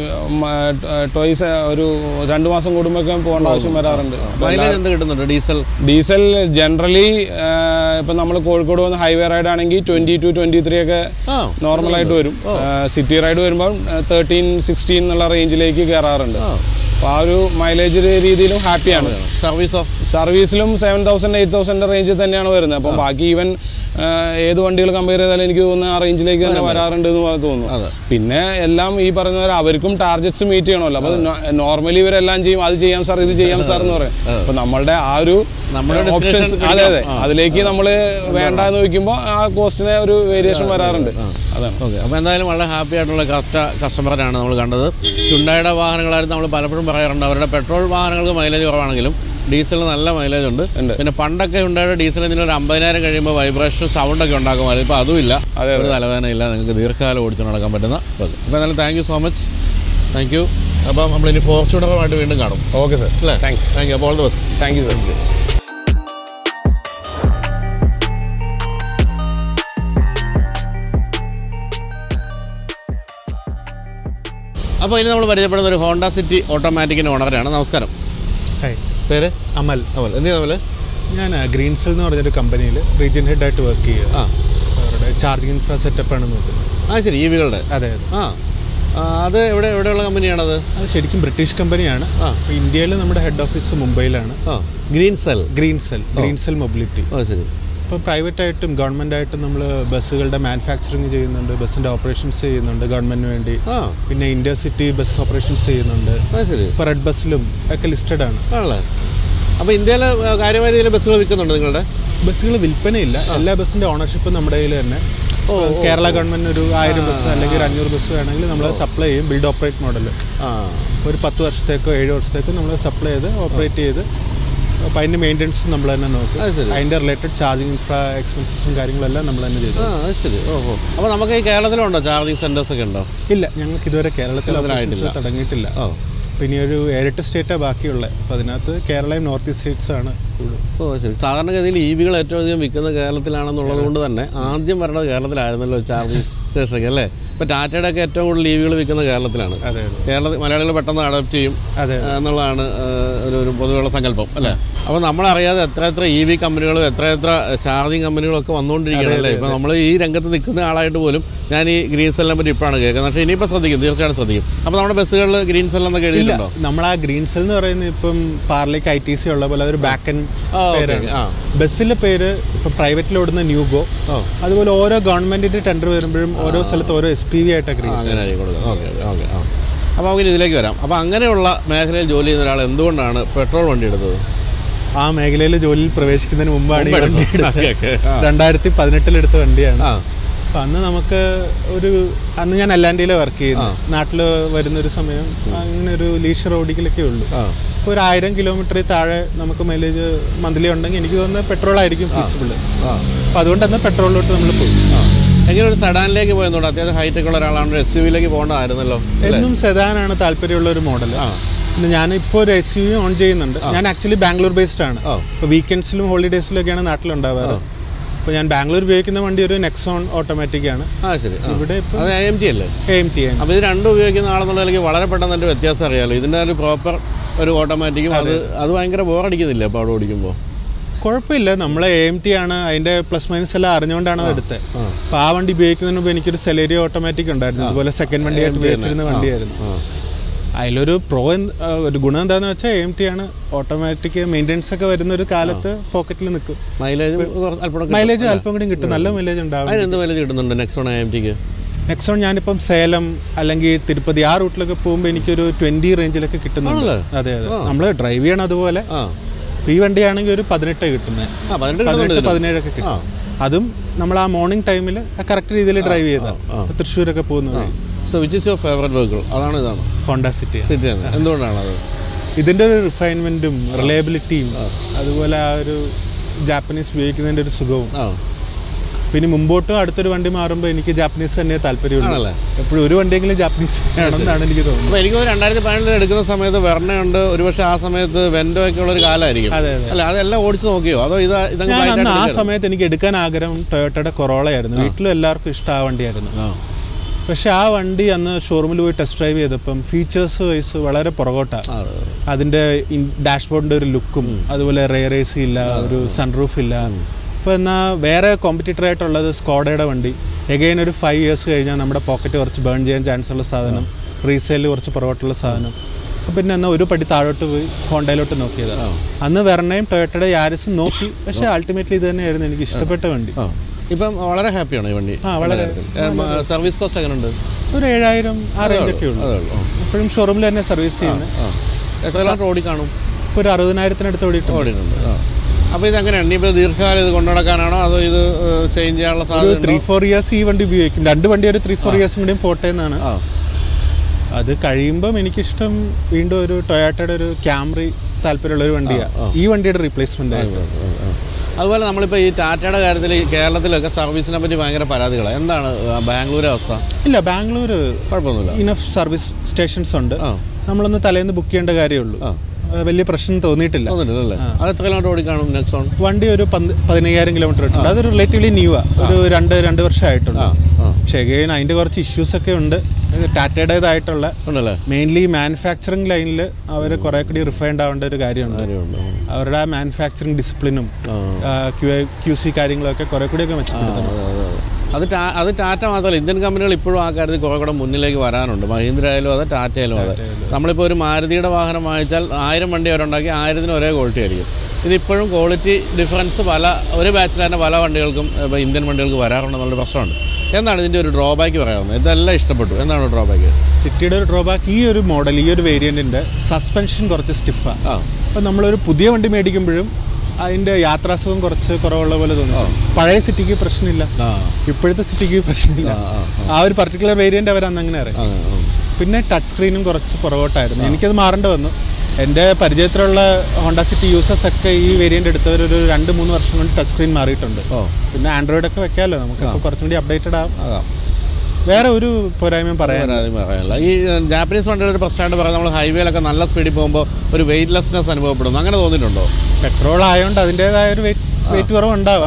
ടോയ്സ് ഒരു രണ്ട് മാസം കൂടുമ്പോഴൊക്കെ പോകേണ്ട ആവശ്യം വരാറുണ്ട് മൈലേജ് എന്ത് കിട്ടുന്നുണ്ട് ഡീസൽ ഡീസൽ ജനറലി ഇപ്പം നമ്മൾ കോഴിക്കോട് വന്ന് ഹൈവേ റൈഡ് ആണെങ്കിൽ ട്വൻറ്റി ടു ട്വൻറ്റി ത്രീ ഒക്കെ ആ നോർമലായിട്ട് വരും സിറ്റി റൈഡ് വരുമ്പോൾ തേർട്ടീൻ സിക്സ്റ്റീൻ എന്നുള്ള റേഞ്ചിലേക്ക് കയറാറുണ്ട് അപ്പോൾ ആ ഒരു മൈലേജ് രീതിയിലും ഹാപ്പിയാണ് സർവീസോ സർവീസിലും സെവൻ തൗസൻഡ് എയ്റ്റ് തൗസൻഡ് റേഞ്ചിൽ തന്നെയാണ് വരുന്നത് അപ്പം ബാക്കി ഈവൻ ഏത് വണ്ടികൾ കമ്പയർ ചെയ്താലും എനിക്ക് തോന്നുന്നു ആ റേഞ്ചിലേക്ക് തന്നെ വരാറുണ്ട് എന്ന് പറഞ്ഞ് തോന്നുന്നു പിന്നെ എല്ലാം ഈ പറഞ്ഞ പോലെ അവർക്കും ടാർഗറ്റ്സ് മീറ്റ് ചെയ്യണമല്ലോ അപ്പോൾ നോർമലി ഇവരെല്ലാം ചെയ്യും അത് ചെയ്യാം സാർ ഇത് ചെയ്യാം സാർ എന്ന് പറയും അപ്പോൾ നമ്മളുടെ ആ ഒരു നമ്മുടെ ഓപ്ഷൻസ് discussion അതെ അതെ അതിലേക്ക് നമ്മൾ വേണ്ട എന്ന് വയ്ക്കുമ്പോൾ ആ കോസ്റ്റിന് ഒരു വേരിയേഷൻ വരാറുണ്ട് അതാണ് ഓക്കെ അപ്പോൾ എന്തായാലും വളരെ ഹാപ്പി ആയിട്ടുള്ള കറക്റ്റ് കസ്റ്റമറിനാണ് നമ്മൾ കണ്ടത് ഹുണ്ടായുടെ വാഹനങ്ങളായിരുന്നു നമ്മൾ പലപ്പോഴും പറയാറുണ്ട് അവരുടെ പെട്രോൾ വാഹനങ്ങൾക്ക് മൈലേജ് കുറവാണെങ്കിലും ഡീസലിന് നല്ല മൈലേജ് ഉണ്ട് ഉണ്ട്. പിന്നെ പണ്ടൊക്കെ ഹുണ്ടായുടെ ഡീസൽ എന്തെങ്കിലും ഒരു അമ്പതിനായിരം കഴിയുമ്പോൾ വൈബ്രേഷൻ സൗണ്ട് ഒക്കെ ഉണ്ടാക്കുമായിരുന്നു ഇപ്പോൾ അതുമില്ല അതെ, ഒരു തലവേദനയില്ല നിങ്ങൾക്ക് ദീർഘകാലം ഓടിച്ചു നടക്കാൻ പറ്റുന്ന ബസ് അപ്പോൾ എന്തായാലും thank you so much thank you അപ്പം നമ്മളിനി ഫോർച്യൂണറുമായിട്ട് വീണ്ടും കാണും ഓക്കെ സാർ അല്ലേ താങ്ക്സ് താങ്ക് യു അപ്പോൾ all the best thank you sir അപ്പോൾ ഇനി നമ്മൾ പരിചയപ്പെടുന്ന ഒരു ഹോണ്ട സിറ്റി ഓട്ടോമാറ്റിക്കിൻ്റെ ഓണറാണ് നമസ്കാരം ഹായ് പേര് അമൽ അവൽ എന്ത് തമ്മിൽ ഞാൻ ഗ്രീൻസെൽ എന്ന് പറഞ്ഞൊരു കമ്പനിയിൽ റീജിയൻ ഹെഡായിട്ട് വർക്ക് ചെയ്യുക ആ അവരുടെ ചാർജിങ് ഇൻഫ്രാ സെറ്റപ്പാണ് നോക്കുന്നത് ആ ശരി ഈ വികളുടെ അതെ അതെ ആ ആ, അത് എവിടെ എവിടെയുള്ള കമ്പനിയാണത് അത് ശരിക്കും ബ്രിട്ടീഷ് കമ്പനിയാണ് ആ. ഇന്ത്യയിൽ നമ്മുടെ ഹെഡ് ഓഫീസ് മുംബൈയിലാണ് ആ Green Cell Green Cell Green Cell Mobility ആ ശരി ഇപ്പോൾ പ്രൈവറ്റ് ആയിട്ടും ഗവൺമെൻറ് ആയിട്ടും നമ്മൾ ബസ്സുകളുടെ മാനുഫാക്ചറിങ് ചെയ്യുന്നുണ്ട് ബസ്സിൻ്റെ ഓപ്പറേഷൻസ് ചെയ്യുന്നുണ്ട് ഗവൺമെൻറ്റിന് വേണ്ടി ആ പിന്നെ ഇന്റർസിറ്റി ബസ് ഓപ്പറേഷൻസ് ചെയ്യുന്നുണ്ട് ആ ശരി ഇപ്പോൾ റെഡ് ബസ്സിലും ഒക്കെ ലിസ്റ്റഡ് ആണ് ആണല്ലേ അപ്പോൾ ഇന്ത്യയിൽ കാര്യമായ രീതിയിൽ ബസ്സുകൾ വിൽക്കുന്നുണ്ട് നിങ്ങളുടെ ബസ്സുകൾ വിൽപ്പനയില്ല എല്ലാ ബസ്സിൻ്റെ ഓണർഷിപ്പ് നമ്മുടെ കയ്യിൽ തന്നെ കേരള ഗവൺമെൻറ് ഒരു ആയിരം ബസ് അല്ലെങ്കിൽ ഒരു അഞ്ഞൂറ് ബസ് വേണമെങ്കിൽ നമ്മൾ സപ്ലൈ ചെയ്യും ബിൽഡ് ഓപ്പറേറ്റ് മോഡൽ ആ ഒരു പത്ത് വർഷത്തേക്കോ ഏഴ് വർഷത്തേക്കോ നമ്മൾ സപ്ലൈ ചെയ്ത് ഓപ്പറേറ്റ് ചെയ്ത് അപ്പോൾ അതിൻ്റെ മെയിൻ്റെനൻസ് നമ്മൾ തന്നെ നോക്കും അത് ശരി. അതിൻ്റെ റിലേറ്റഡ് ചാർജിങ് ഇൻഫ്രാ എക്സ്പെൻസസും കാര്യങ്ങളെല്ലാം നമ്മൾ തന്നെ ചെയ്തു ആ അത് ശരി ഓഹോ അപ്പോൾ നമുക്ക് ഈ കേരളത്തിലുണ്ടോ ചാർജിങ് സെൻറ്റേഴ്സ് ഒക്കെ ഉണ്ടോ ഇല്ല ഞങ്ങൾക്ക് ഇതുവരെ കേരളത്തിൽ കേരളത്തിലായിട്ടില്ല. operations തുടങ്ങിയിട്ടില്ല ഓ പിന്നെ ഒരു ഏഴെട്ട് സ്റ്റേറ്റാണ് ബാക്കിയുള്ളത് അപ്പോൾ അതിനകത്ത് കേരളയും നോർത്ത് ഈസ്റ്റ് സ്റ്റേറ്റ്സ് ആണ് കൂടുതൽ ഓ ശരി സാധാരണഗതിയിൽ ഇ വികൾ ഏറ്റവും അധികം വിൽക്കുന്ന കേരളത്തിലാണെന്നുള്ളത് കൊണ്ട് തന്നെ ആദ്യം വരേണ്ടത് കേരളത്തിലായിരുന്നല്ലോ ചാർജിങ് സ്റ്റേഷനൊക്കെ അല്ലേ ഇപ്പോൾ ടാറ്റയുടെ ഒക്കെ ഏറ്റവും കൂടുതൽ ലീവുകൾ വിൽക്കുന്നത് കേരളത്തിലാണ് അതെ അതെ കേരളത്തിൽ മലയാളികൾ പെട്ടെന്ന് അഡോപ്റ്റ് ചെയ്യും അതെ ആ, എന്നുള്ളതാണ് ആ, ഒരു ഒരു പൊതുവെയുള്ള സങ്കല്പം അല്ലേ അപ്പോൾ നമ്മളറിയാതെ എത്ര എത്ര ഇ വി കമ്പനികളും എത്ര എത്ര ചാർജിങ് കമ്പനികളും ഒക്കെ വന്നുകൊണ്ടിരിക്കുകയാണ് അല്ലേ ഇപ്പോൾ നമ്മൾ ഈ രംഗത്ത് നിൽക്കുന്ന ആളായിട്ട് പോലും ഞാൻ ഈ ഗ്രീൻ സെല്ലിനെ പറ്റി ഇപ്പോഴാണ് കേൾക്കുന്നത് പക്ഷേ ഇനിയിപ്പോൾ ശ്രദ്ധിക്കും തീർച്ചയായിട്ടും ശ്രദ്ധിക്കും അപ്പോൾ നമ്മുടെ ബസ്സുകളിൽ ഗ്രീൻ സെൽ എന്നൊക്കെ എഴുതിയിട്ടുണ്ടോ നമ്മൾ ആ ഗ്രീൻ സെൽ എന്ന് പറയുന്നത് ഇപ്പം പാർലേക്ക് ഐ ടി സി ഉള്ള പോലെ അതൊരു ബാക്ക് ആൻഡ് ആ, ഓക്കേ, പേരാണ് ആ. ബസ്സിലെ പേര് ഇപ്പം പ്രൈവറ്റിൽ ഓടുന്ന ന്യൂഗോ ഓ അതുപോലെ ഓരോ ഗവൺമെന്റിന്റെ ടെൻഡർ വരുമ്പോഴും ഓരോ സ്ഥലത്ത് ഓരോ എസ് പി വി ആയിട്ട് ആ, ഗ്രീൻ അങ്ങനെ ആയിരിക്കും കൊടുക്കുന്നത് ഓക്കെ ഓക്കെ ആ അപ്പോൾ നമുക്ക് ഇനി ഇതിലേക്ക് വരാം അപ്പോൾ അങ്ങനെയുള്ള മേഖലയിൽ ജോലി ചെയ്യുന്ന ഒരാൾ എന്തുകൊണ്ടാണ് പെട്രോൾ വണ്ടി എടുത്തത് ആ മേഖലയിൽ ജോലിയിൽ പ്രവേശിക്കുന്നതിന് മുമ്പാണ് ഈ വണ്ടി എടുത്തത് ഓക്കെ, ഓക്കെ. ആ. രണ്ടായിരത്തി പതിനെട്ടിൽ എടുത്ത വണ്ടിയാണ് ആ അപ്പൊ അന്ന് നമുക്ക് ഒരു അന്ന് ഞാൻ അല്ലാണ്ടിയിലെ വർക്ക് ചെയ്യുന്നു നാട്ടിൽ വരുന്ന ഒരു സമയം അങ്ങനെ ഒരു ലീഷർ ഓടിക്കലൊക്കെ ഉള്ളൂ ആ അപ്പോൾ ഒരു ആയിരം കിലോമീറ്ററിൽ താഴെ നമുക്ക് മൈലേജ് മന്ത്ലി ഉണ്ടെങ്കിൽ എനിക്ക് തോന്നുന്നത് പെട്രോൾ ആയിരിക്കും ഫീസിബിൾ ആ അപ്പോൾ അതുകൊണ്ട് തന്നെ പെട്രോളിലോട്ട് നമ്മൾ പോയി ആ എങ്ങനെ ഒരു സെഡാനിലേക്ക് പോയെന്നുണ്ട് അത്യാവശ്യം ഹൈറ്റ് ഒക്കെ ഉള്ള ഒരാളാണ് എസ് യു വിയിലേക്ക് പോകേണ്ടതായിരുന്നല്ലോ എന്നും സെദാനാണ് താല്പര്യമുള്ള ഒരു മോഡൽ ആ പിന്നെ ഞാൻ ഇപ്പോൾ ഒരു എസ് യു ഓൺ ചെയ്യുന്നുണ്ട് ഞാൻ ആക്ച്വലി ബാംഗ്ലൂർ ബേസ്ഡ് ആണ് ആ. ഇപ്പോൾ വീക്കെൻഡ്സിലും ഹോളിഡേയ്സിലും ഒക്കെയാണ് നാട്ടിലുണ്ടാവാറ് അപ്പോൾ ഞാൻ ബാംഗ്ലൂർ ഉപയോഗിക്കുന്ന വണ്ടി ഒരു നെക്സോൺ ഓട്ടോമാറ്റിക് ആണ് ആ ശരി ആ. ഇവിടെ ഇപ്പോൾ അത് എം ടി അല്ലേ എ എം ടി ആണ് അപ്പോൾ ഇത് രണ്ടും ഉപയോഗിക്കുന്ന ആളെന്നുള്ള നിലയ്ക്ക് വളരെ പെട്ടെന്ന് എൻ്റെ വ്യത്യാസം അറിയാമല്ലോ ഇതിൻ്റെ ഒരു പ്രോപ്പർ ഒരു ഓട്ടോമാറ്റിക്കും അത് അത് ഭയങ്കര ബോറടിക്കുന്നില്ല അപ്പോൾ അവിടെ ഓടിക്കുമ്പോൾ കുഴപ്പമില്ല നമ്മളെ എ എം ടി ആണ് അതിന്റെ പ്ലസ് മൈനസ് എല്ലാം അറിഞ്ഞുകൊണ്ടാണ് അത് എടുത്തത് ആ. അപ്പോൾ ആ വണ്ടി ഉപയോഗിക്കുന്നതിന് മുമ്പ് എനിക്കൊരു സെലേരി ഓട്ടോമാറ്റിക് ഉണ്ടായിരുന്നു അതുപോലെ സെക്കൻഡ് വണ്ടിയായിട്ട് ഉപയോഗിച്ചിരുന്ന വണ്ടിയായിരുന്നു ആ അതിലൊരു പ്രോ ഒരു ഗുണം എന്താന്ന് വെച്ചാൽ എം ടി ആണ് ഓട്ടോമാറ്റിക് മെയിൻ്റെനൻസ് ഒക്കെ വരുന്ന ഒരു കാലത്ത് പോക്കറ്റിൽ നിൽക്കും മൈലേജും അല്പം കിട്ടും. മൈലേജ് അല്പം കൂടി കിട്ടും നല്ല മൈലേജ് ഉണ്ടാവും അതിനെന്ത് മൈലേജ് കിട്ടുന്നുണ്ട് നെക്സോൺ എം ടിക്ക് നെക്സോൺ ഞാനിപ്പം സേലം അല്ലെങ്കിൽ തിരുപ്പതി ആ റൂട്ടിലൊക്കെ പോകുമ്പോൾ എനിക്കൊരു ട്വന്റി റേഞ്ചിലൊക്കെ കിട്ടുന്നുണ്ട് ആണല്ലേ? അതെ അതെ നമ്മൾ ഡ്രൈവ് ചെയ്യണം അതുപോലെ ആ ഈ വണ്ടിയാണെങ്കിൽ ഒരു പതിനെട്ട് കിട്ടുന്നത് ആ പതിനെട്ട് കിട്ടുന്നുണ്ട് പതിനെട്ട് ഇതിന്. പതിനേഴൊക്കെ കിട്ടും അതും നമ്മൾ ആ മോർണിംഗ് ടൈമിൽ കറക്റ്റ് രീതിയിൽ ഡ്രൈവ് ചെയ്താൽ തൃശ്ശൂരൊക്കെ പോകുന്നത് so which is your favourite vehicle അതാണ് ഇതാണ് ഹോണ്ട സിറ്റി സിറ്റി ആണ് എന്തുകൊണ്ടാണ് അത് ഇതിന്റെ ഒരു റിഫൈൻമെന്റും റിലയബിലിറ്റിയും അതുപോലെ ആ ഒരു ജാപ്പനീസ് ഉപയോഗിക്കുന്നതിന്റെ ഒരു സുഖവും ആ പിന്നെ മുമ്പോട്ടും അടുത്തൊരു വണ്ടി മാറുമ്പോൾ എനിക്ക് ജാപ്പനീസ് തന്നെ താല്പര്യമുള്ളൂ ആണല്ലേ എപ്പോഴും ഒരു വണ്ടിയെങ്കിലും ജാപ്പനീസ് വേണമെന്നാണ് എനിക്ക് തോന്നുന്നത് അപ്പോൾ എനിക്ക് തോന്നുന്നു രണ്ടായിരത്തി പതിനെട്ടിൽ എടുക്കുന്ന സമയത്ത് വെർണയുണ്ട് ഒരുപക്ഷെ ആ സമയത്ത് വെൻഡോ ഒക്കെ ഉള്ള ഒരു കാലമായിരിക്കും അതെ, അതെ. അല്ല അതെല്ലാം ഓടിച്ച് നോക്കിയോ അതോ ഇത് ഇതങ്ങ് ഞാൻ blind അന്ന് ആ ആയിട്ട് സമയത്ത് എനിക്ക് എടുക്കാൻ ആഗ്രഹം ടൊയോട്ടയുടെ കൊറോളയായിരുന്നു വീട്ടിലും എല്ലാവർക്കും ഇഷ്ടം ആ വണ്ടിയായിരുന്നു ആ പക്ഷെ ആ വണ്ടി അന്ന് ഷോറൂമിൽ പോയി ടെസ്റ്റ് ഡ്രൈവ് ചെയ്തപ്പം ഫീച്ചേഴ്സ് വൈസ് വളരെ പുറകോട്ടാണ് ആ, അതിന്റെ ഡാഷ്ബോർഡിന്റെ ഒരു ലുക്കും അതുപോലെ റെയർ എ സി ഇല്ല ഒരു സൺറൂഫ് ഇല്ല അപ്പോൾ എന്നാൽ വേറെ കോമ്പറ്റീറ്റർ ആയിട്ടുള്ളത് സ്കോഡയുടെ വണ്ടി എഗെയിൻ ഒരു ഫൈവ് ഇയേഴ്സ് കഴിഞ്ഞാൽ നമ്മുടെ പോക്കറ്റ് കുറച്ച് ബേൺ ചെയ്യാൻ ചാൻസ് ഉള്ള സാധനം റീസെയിൽ കുറച്ച് പുറകോട്ടുള്ള സാധനം അപ്പോൾ പിന്നെ എന്നാൽ ഒരു പടി താഴോട്ട് പോയി ഹോണ്ടയിലോട്ട് നോക്കിയതാണ് അന്ന് വെർണയും ടൊയോട്ടയുടെ യാരിസും നോക്കി പക്ഷേ അൾട്ടിമേറ്റ്ലി ഇത് തന്നെയായിരുന്നു എനിക്ക് ഇഷ്ടപ്പെട്ട വണ്ടി ആ ഇപ്പം വളരെ ഹാപ്പിയാണ് ഈ വണ്ടി ആ, വളരെ. സർവീസ് കോസ്റ്റ് എങ്ങനെയുണ്ട് ഒരു ഏഴായിരം ആ റേഞ്ചൊക്കെ ഉള്ളൂ അതേ ഉള്ളൂ എപ്പോഴും ഷോറൂമിൽ തന്നെ സർവീസ് ചെയ്യുന്നത് ആ എത്ര കിലോമീറ്റർ ഓടിക്കാണും ഇപ്പോൾ ഒരു അറുപതിനായിരത്തിനടുത്ത് ഓടിയിട്ടുണ്ട് ഓടിയിട്ടുണ്ട് ആ അപ്പോൾ ഇത് എങ്ങനെയാണ് ഇനിയിപ്പോൾ ദീർഘകാലം ഇത് കൊണ്ടുനടക്കാനാണോ അതോ ഇത് ചേഞ്ച് ചെയ്യാനുള്ള ഒരു സാധ്യത ത്രീ ഫോർ ഇയേഴ്സ് ഈ വണ്ടി ഉപയോഗിക്കും രണ്ട് വണ്ടി ഒരു ത്രീ ഫോർ ഇയേഴ്സും കൂടിയും പോട്ടെ എന്നാണ് ആ അത് കഴിയുമ്പം എനിക്കിഷ്ടം വീണ്ടും ഒരു ടൊയാട്ടയുടെ ഒരു ക്യാമറി താല്പര്യമുള്ള ഒരു വണ്ടിയാണ് ഈ വണ്ടിയുടെ റീപ്ലേസ്മെന്റ് ആയിട്ട് അതുപോലെ നമ്മളിപ്പോൾ ഈ ടാറ്റയുടെ കാര്യത്തിൽ ഈ കേരളത്തിലൊക്കെ സർവീസിനെ പറ്റി ഭയങ്കര പരാതികളാണ് എന്താണ് ബാംഗ്ലൂർ അവസ്ഥ ഇല്ല ബാംഗ്ലൂർ കുഴപ്പമൊന്നുമില്ല ഇനഫ് സർവീസ് സ്റ്റേഷൻസ് ഉണ്ട് ആ നമ്മളൊന്ന് തലേന്ന് ബുക്ക് ചെയ്യേണ്ട കാര്യമുള്ളൂ ആ. അത് വലിയ പ്രശ്നം തോന്നിയിട്ടില്ല തോന്നിട്ടില്ലല്ലേ അത് എത്ര കിലോമീറ്റർ ഓടിക്കാണും നെക്സോൺ വണ്ടി ഒരു പന്ത് പതിനയ്യായിരം കിലോമീറ്റർ ഉണ്ട് അതൊരു റിലേറ്റീവ്ലി ന്യൂ ആ ഒരു രണ്ട് രണ്ട് വർഷമായിട്ടുണ്ട് ആ ആ പക്ഷേ again അതിന്റെ കുറച്ച് ഇഷ്യൂസ് ഒക്കെ ഉണ്ട് ടാറ്റയുടേതായിട്ടുള്ള ഉണ്ടല്ലേ മെയിൻലി മാനുഫാക്ചറിങ് ലൈനിൽ അവർ കുറെ കൂടി റിഫൈൻഡ് ആവേണ്ട ഒരു കാര്യമുണ്ട് കാര്യമുണ്ട് അവരുടെ ആ മാനുഫാക്ചറിങ് ഡിസിപ്ലിനും ആ ക്യു സി കാര്യങ്ങളൊക്കെ കുറെ കൂടിയൊക്കെ മെച്ചപ്പെടുത്തണം അതെ, അതെ, അതെ. അത് ടാ- അത് ടാറ്റ മാത്രമല്ല ഇന്ത്യൻ കമ്പനികൾ ഇപ്പോഴും ആ കാര്യത്തിൽ കുറെ കൂടെ മുന്നിലേക്ക് വരാനുണ്ട് മഹീന്ദ്ര ആയാലും അതെ ടാറ്റ ആയാലും അതെ നമ്മളിപ്പോൾ ഒരു മാരുതിയുടെ വാഹനം വാങ്ങിച്ചാൽ ആയിരം വണ്ടി അവരുണ്ടാക്കി ആയിരത്തിന് ഒരേ ക്വാളിറ്റി ആയിരിക്കും ഇതിപ്പോഴും ക്വാളിറ്റി ഡിഫറൻസ് പല ഒരു ബാച്ചിൽ തന്നെ പല വണ്ടികൾക്കും ഇപ്പോൾ ഇന്ത്യൻ വണ്ടികൾക്ക് വരാറുണ്ടെന്നുള്ള പ്രശ്നമുണ്ട് എന്താണ് ഇതിൻ്റെ ഒരു ഡ്രോബാക്ക് പറയാവുന്നത് ഇതെല്ലാം ഇഷ്ടപ്പെട്ടു എന്താണ് ഡ്രോബാക്ക് സിറ്റിയുടെ ഒരു ഡ്രോബാക്ക് ഈ ഒരു മോഡൽ ഈ ഒരു വേരിയന്റിന്റെ സസ്പെൻഷൻ കുറച്ച് സ്റ്റിഫാണ് ആ അപ്പം നമ്മളൊരു പുതിയ വണ്ടി മേടിക്കുമ്പോഴും അതിന്റെ യാത്രാസുഖം കുറച്ച് കുറവുള്ള പോലെ തോന്നും പഴയ സിറ്റിക്ക് പ്രശ്നമില്ല ആ ഇപ്പോഴത്തെ സിറ്റിക്ക് പ്രശ്നമില്ല ആ, ആ, ആ ഒരു പർട്ടിക്കുലർ വേരിയന്റ് അവർ അന്ന് അങ്ങനെ അറിയാം ആ, ആ. പിന്നെ ടച്ച് സ്ക്രീനും കുറച്ച് പുറകോട്ടായിരുന്നു എനിക്കത് മാറേണ്ടി വന്നു എൻ്റെ പരിചയത്തിലുള്ള ഹോണ്ട സിറ്റി യൂസേഴ്സ് ഒക്കെ ഈ വേരിയന്റ് എടുത്തവർ ഒരു രണ്ട് മൂന്ന് വർഷം കൊണ്ട് ടച്ച് സ്ക്രീൻ മാറിയിട്ടുണ്ട് ഓ പിന്നെ ആൻഡ്രോയിഡ് ഒക്കെ വെക്കാമല്ലോ നമുക്ക് അപ്പോൾ കുറച്ചും കൂടി അപ്ഡേറ്റഡ് ആവും അതാ വേറെ ഒരു പോരായ്മയും പറയാൻ പരാതി പറയാനില്ല ഈ ഏഹ്, ജാപ്പനീസ് വണ്ടിയുടെ ഒരു പ്രശ്നമായിട്ട് പറയാം നമ്മൾ ഹൈവേയിലൊക്കെ നല്ല സ്പീഡിൽ പോകുമ്പോൾ ഒരു വെയിറ്റ്ലെസ്നെസ് അനുഭവപ്പെടുന്നു അങ്ങനെ തോന്നിയിട്ടുണ്ടോ പെട്രോൾ ആയതുകൊണ്ട് അതിൻ്റെതായ ഒരു വെയിറ്റ് വെയിറ്റ് കുറവ് ഉണ്ടാവാം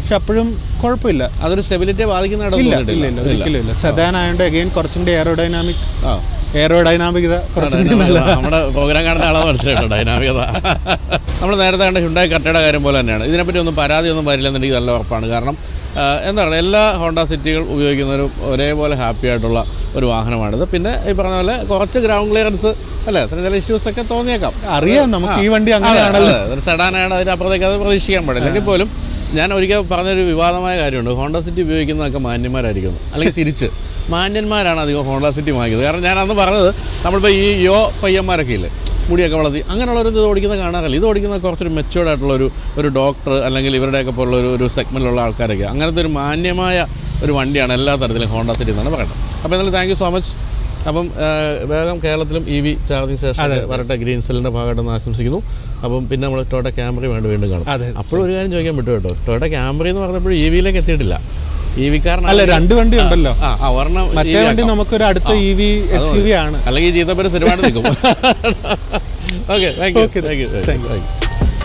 പക്ഷെ അപ്പോഴും കുഴപ്പമില്ല അതൊരു സ്റ്റെബിലിറ്റിയെ ബാധിക്കുന്നതായിട്ട് ഇല്ല തോന്നിയിട്ടില്ല ഇല്ല ഇല്ല ഒരിക്കലും ഇല്ല സെദാൻ ആയതുകൊണ്ട് അഗെയിൻ കുറച്ചും കൂടി എയറോഡൈനാമിക് ആ എയറോഡൈനാമികത കുറച്ചും കൂടി നല്ല നമ്മുടെ പ്രോഗ്രാം കാണുന്ന ആളെ മനസ്സിലായിട്ടോ ഡൈനാമികത നമ്മൾ നേരത്തെ കണ്ട ഹുണ്ടായി കട്ടയുടെ കാര്യം പോലെ തന്നെയാണ് ഇതിനെപ്പറ്റി ഒന്നും പരാതിയൊന്നും വരില്ലെന്നെനിക്ക് നല്ല ഉറപ്പാണ് കാരണം ആ, എന്താണ് എല്ലാ ഹോണ്ട സിറ്റികൾ ഉപയോഗിക്കുന്നവരും ഒരേപോലെ ഹാപ്പി ആയിട്ടുള്ള ഒരു വാഹനമാണിത് പിന്നെ ഈ പറഞ്ഞ പോലെ കുറച്ച് ഗ്രൗണ്ട് ക്ലിയറൻസ് അല്ലേ അത്ര ചില ഇഷ്യൂസ് ഒക്കെ തോന്നിയേക്കാം അറിയാം നമുക്ക് ഈ വണ്ടി അതെ, അങ്ങനെയാണല്ലോ അതെ. ഒരു സെഡാനാണ് അതിനപ്പുറത്തേക്ക് അത് പ്രതീക്ഷിക്കാൻ പാടില്ല എങ്കിൽ പോലും ഞാൻ ഒരിക്കൽ പറഞ്ഞൊരു വിവാദമായ കാര്യമുണ്ട് ഹോണ്ട സിറ്റി ഉപയോഗിക്കുന്നതൊക്കെ മാന്യന്മാരായിരിക്കുന്നു അല്ലെങ്കിൽ തിരിച്ച് മാന്യന്മാരാണ് അധികം ഹോണ്ട സിറ്റി വാങ്ങിക്കുന്നത് കാരണം ഞാൻ അന്ന് പറഞ്ഞത് നമ്മളിപ്പോൾ ഈ യോ പയ്യന്മാരൊക്കെ ഇല്ലേ മുടിയൊക്കെ വളർത്തി അങ്ങനെയുള്ളവർ ഇത് ഓടിക്കുന്നത് കാണാറില്ല ഇത് ഓടിക്കുന്നത് കുറച്ചൊരു മെച്ചുവേർഡ് ആയിട്ടുള്ള ഒരു ഒരു ഡോക്ടർ അല്ലെങ്കിൽ ഇവരുടെയൊക്കെ പോലുള്ള ഒരു ഒരു സെഗ്മെൻറ്റിലുള്ള ആൾക്കാരൊക്കെ അങ്ങനത്തെ ഒരു മാന്യമായ ഒരു വണ്ടിയാണ് എല്ലാ തരത്തിലും ഹോണ്ട സിറ്റി എന്നാണ് പറയുന്നത് അപ്പോൾ എന്നാലും താങ്ക് യു സോ മച്ച് അപ്പം ആ, വേഗം കേരളത്തിലും ഇ വി ചാർജിങ് സ്റ്റേഷൻ വരട്ടെ ഗ്രീൻ സെല്ലിൻ്റെ ഭാഗമായിട്ടെന്ന് ആശംസിക്കുന്നു അപ്പം പിന്നെ നമ്മൾ ടൊയോട്ട ക്യാമറ വേണ്ടി വീണ്ടും കാണും അതെ. അപ്പോഴും ഒരു കാര്യം ചോദിക്കാൻ പറ്റും കേട്ടോ ടൊയോട്ട ക്യാമറ എന്ന് പറഞ്ഞപ്പോൾ ഇ വിയിലേക്ക് എത്തിയിട്ടില്ല ഇ വി അല്ല രണ്ട് വണ്ടി ഉണ്ടല്ലോ ആ ആ, ഒരെണ്ണം മറ്റേ വണ്ടി നമുക്കൊരു അടുത്ത E V S U V ആണ് അല്ലെങ്കിൽ ജീതപ്പേര് സ്ഥിരമായിട്ട് നിൽക്കും okay thank you Okay, thank you thank you. Thank you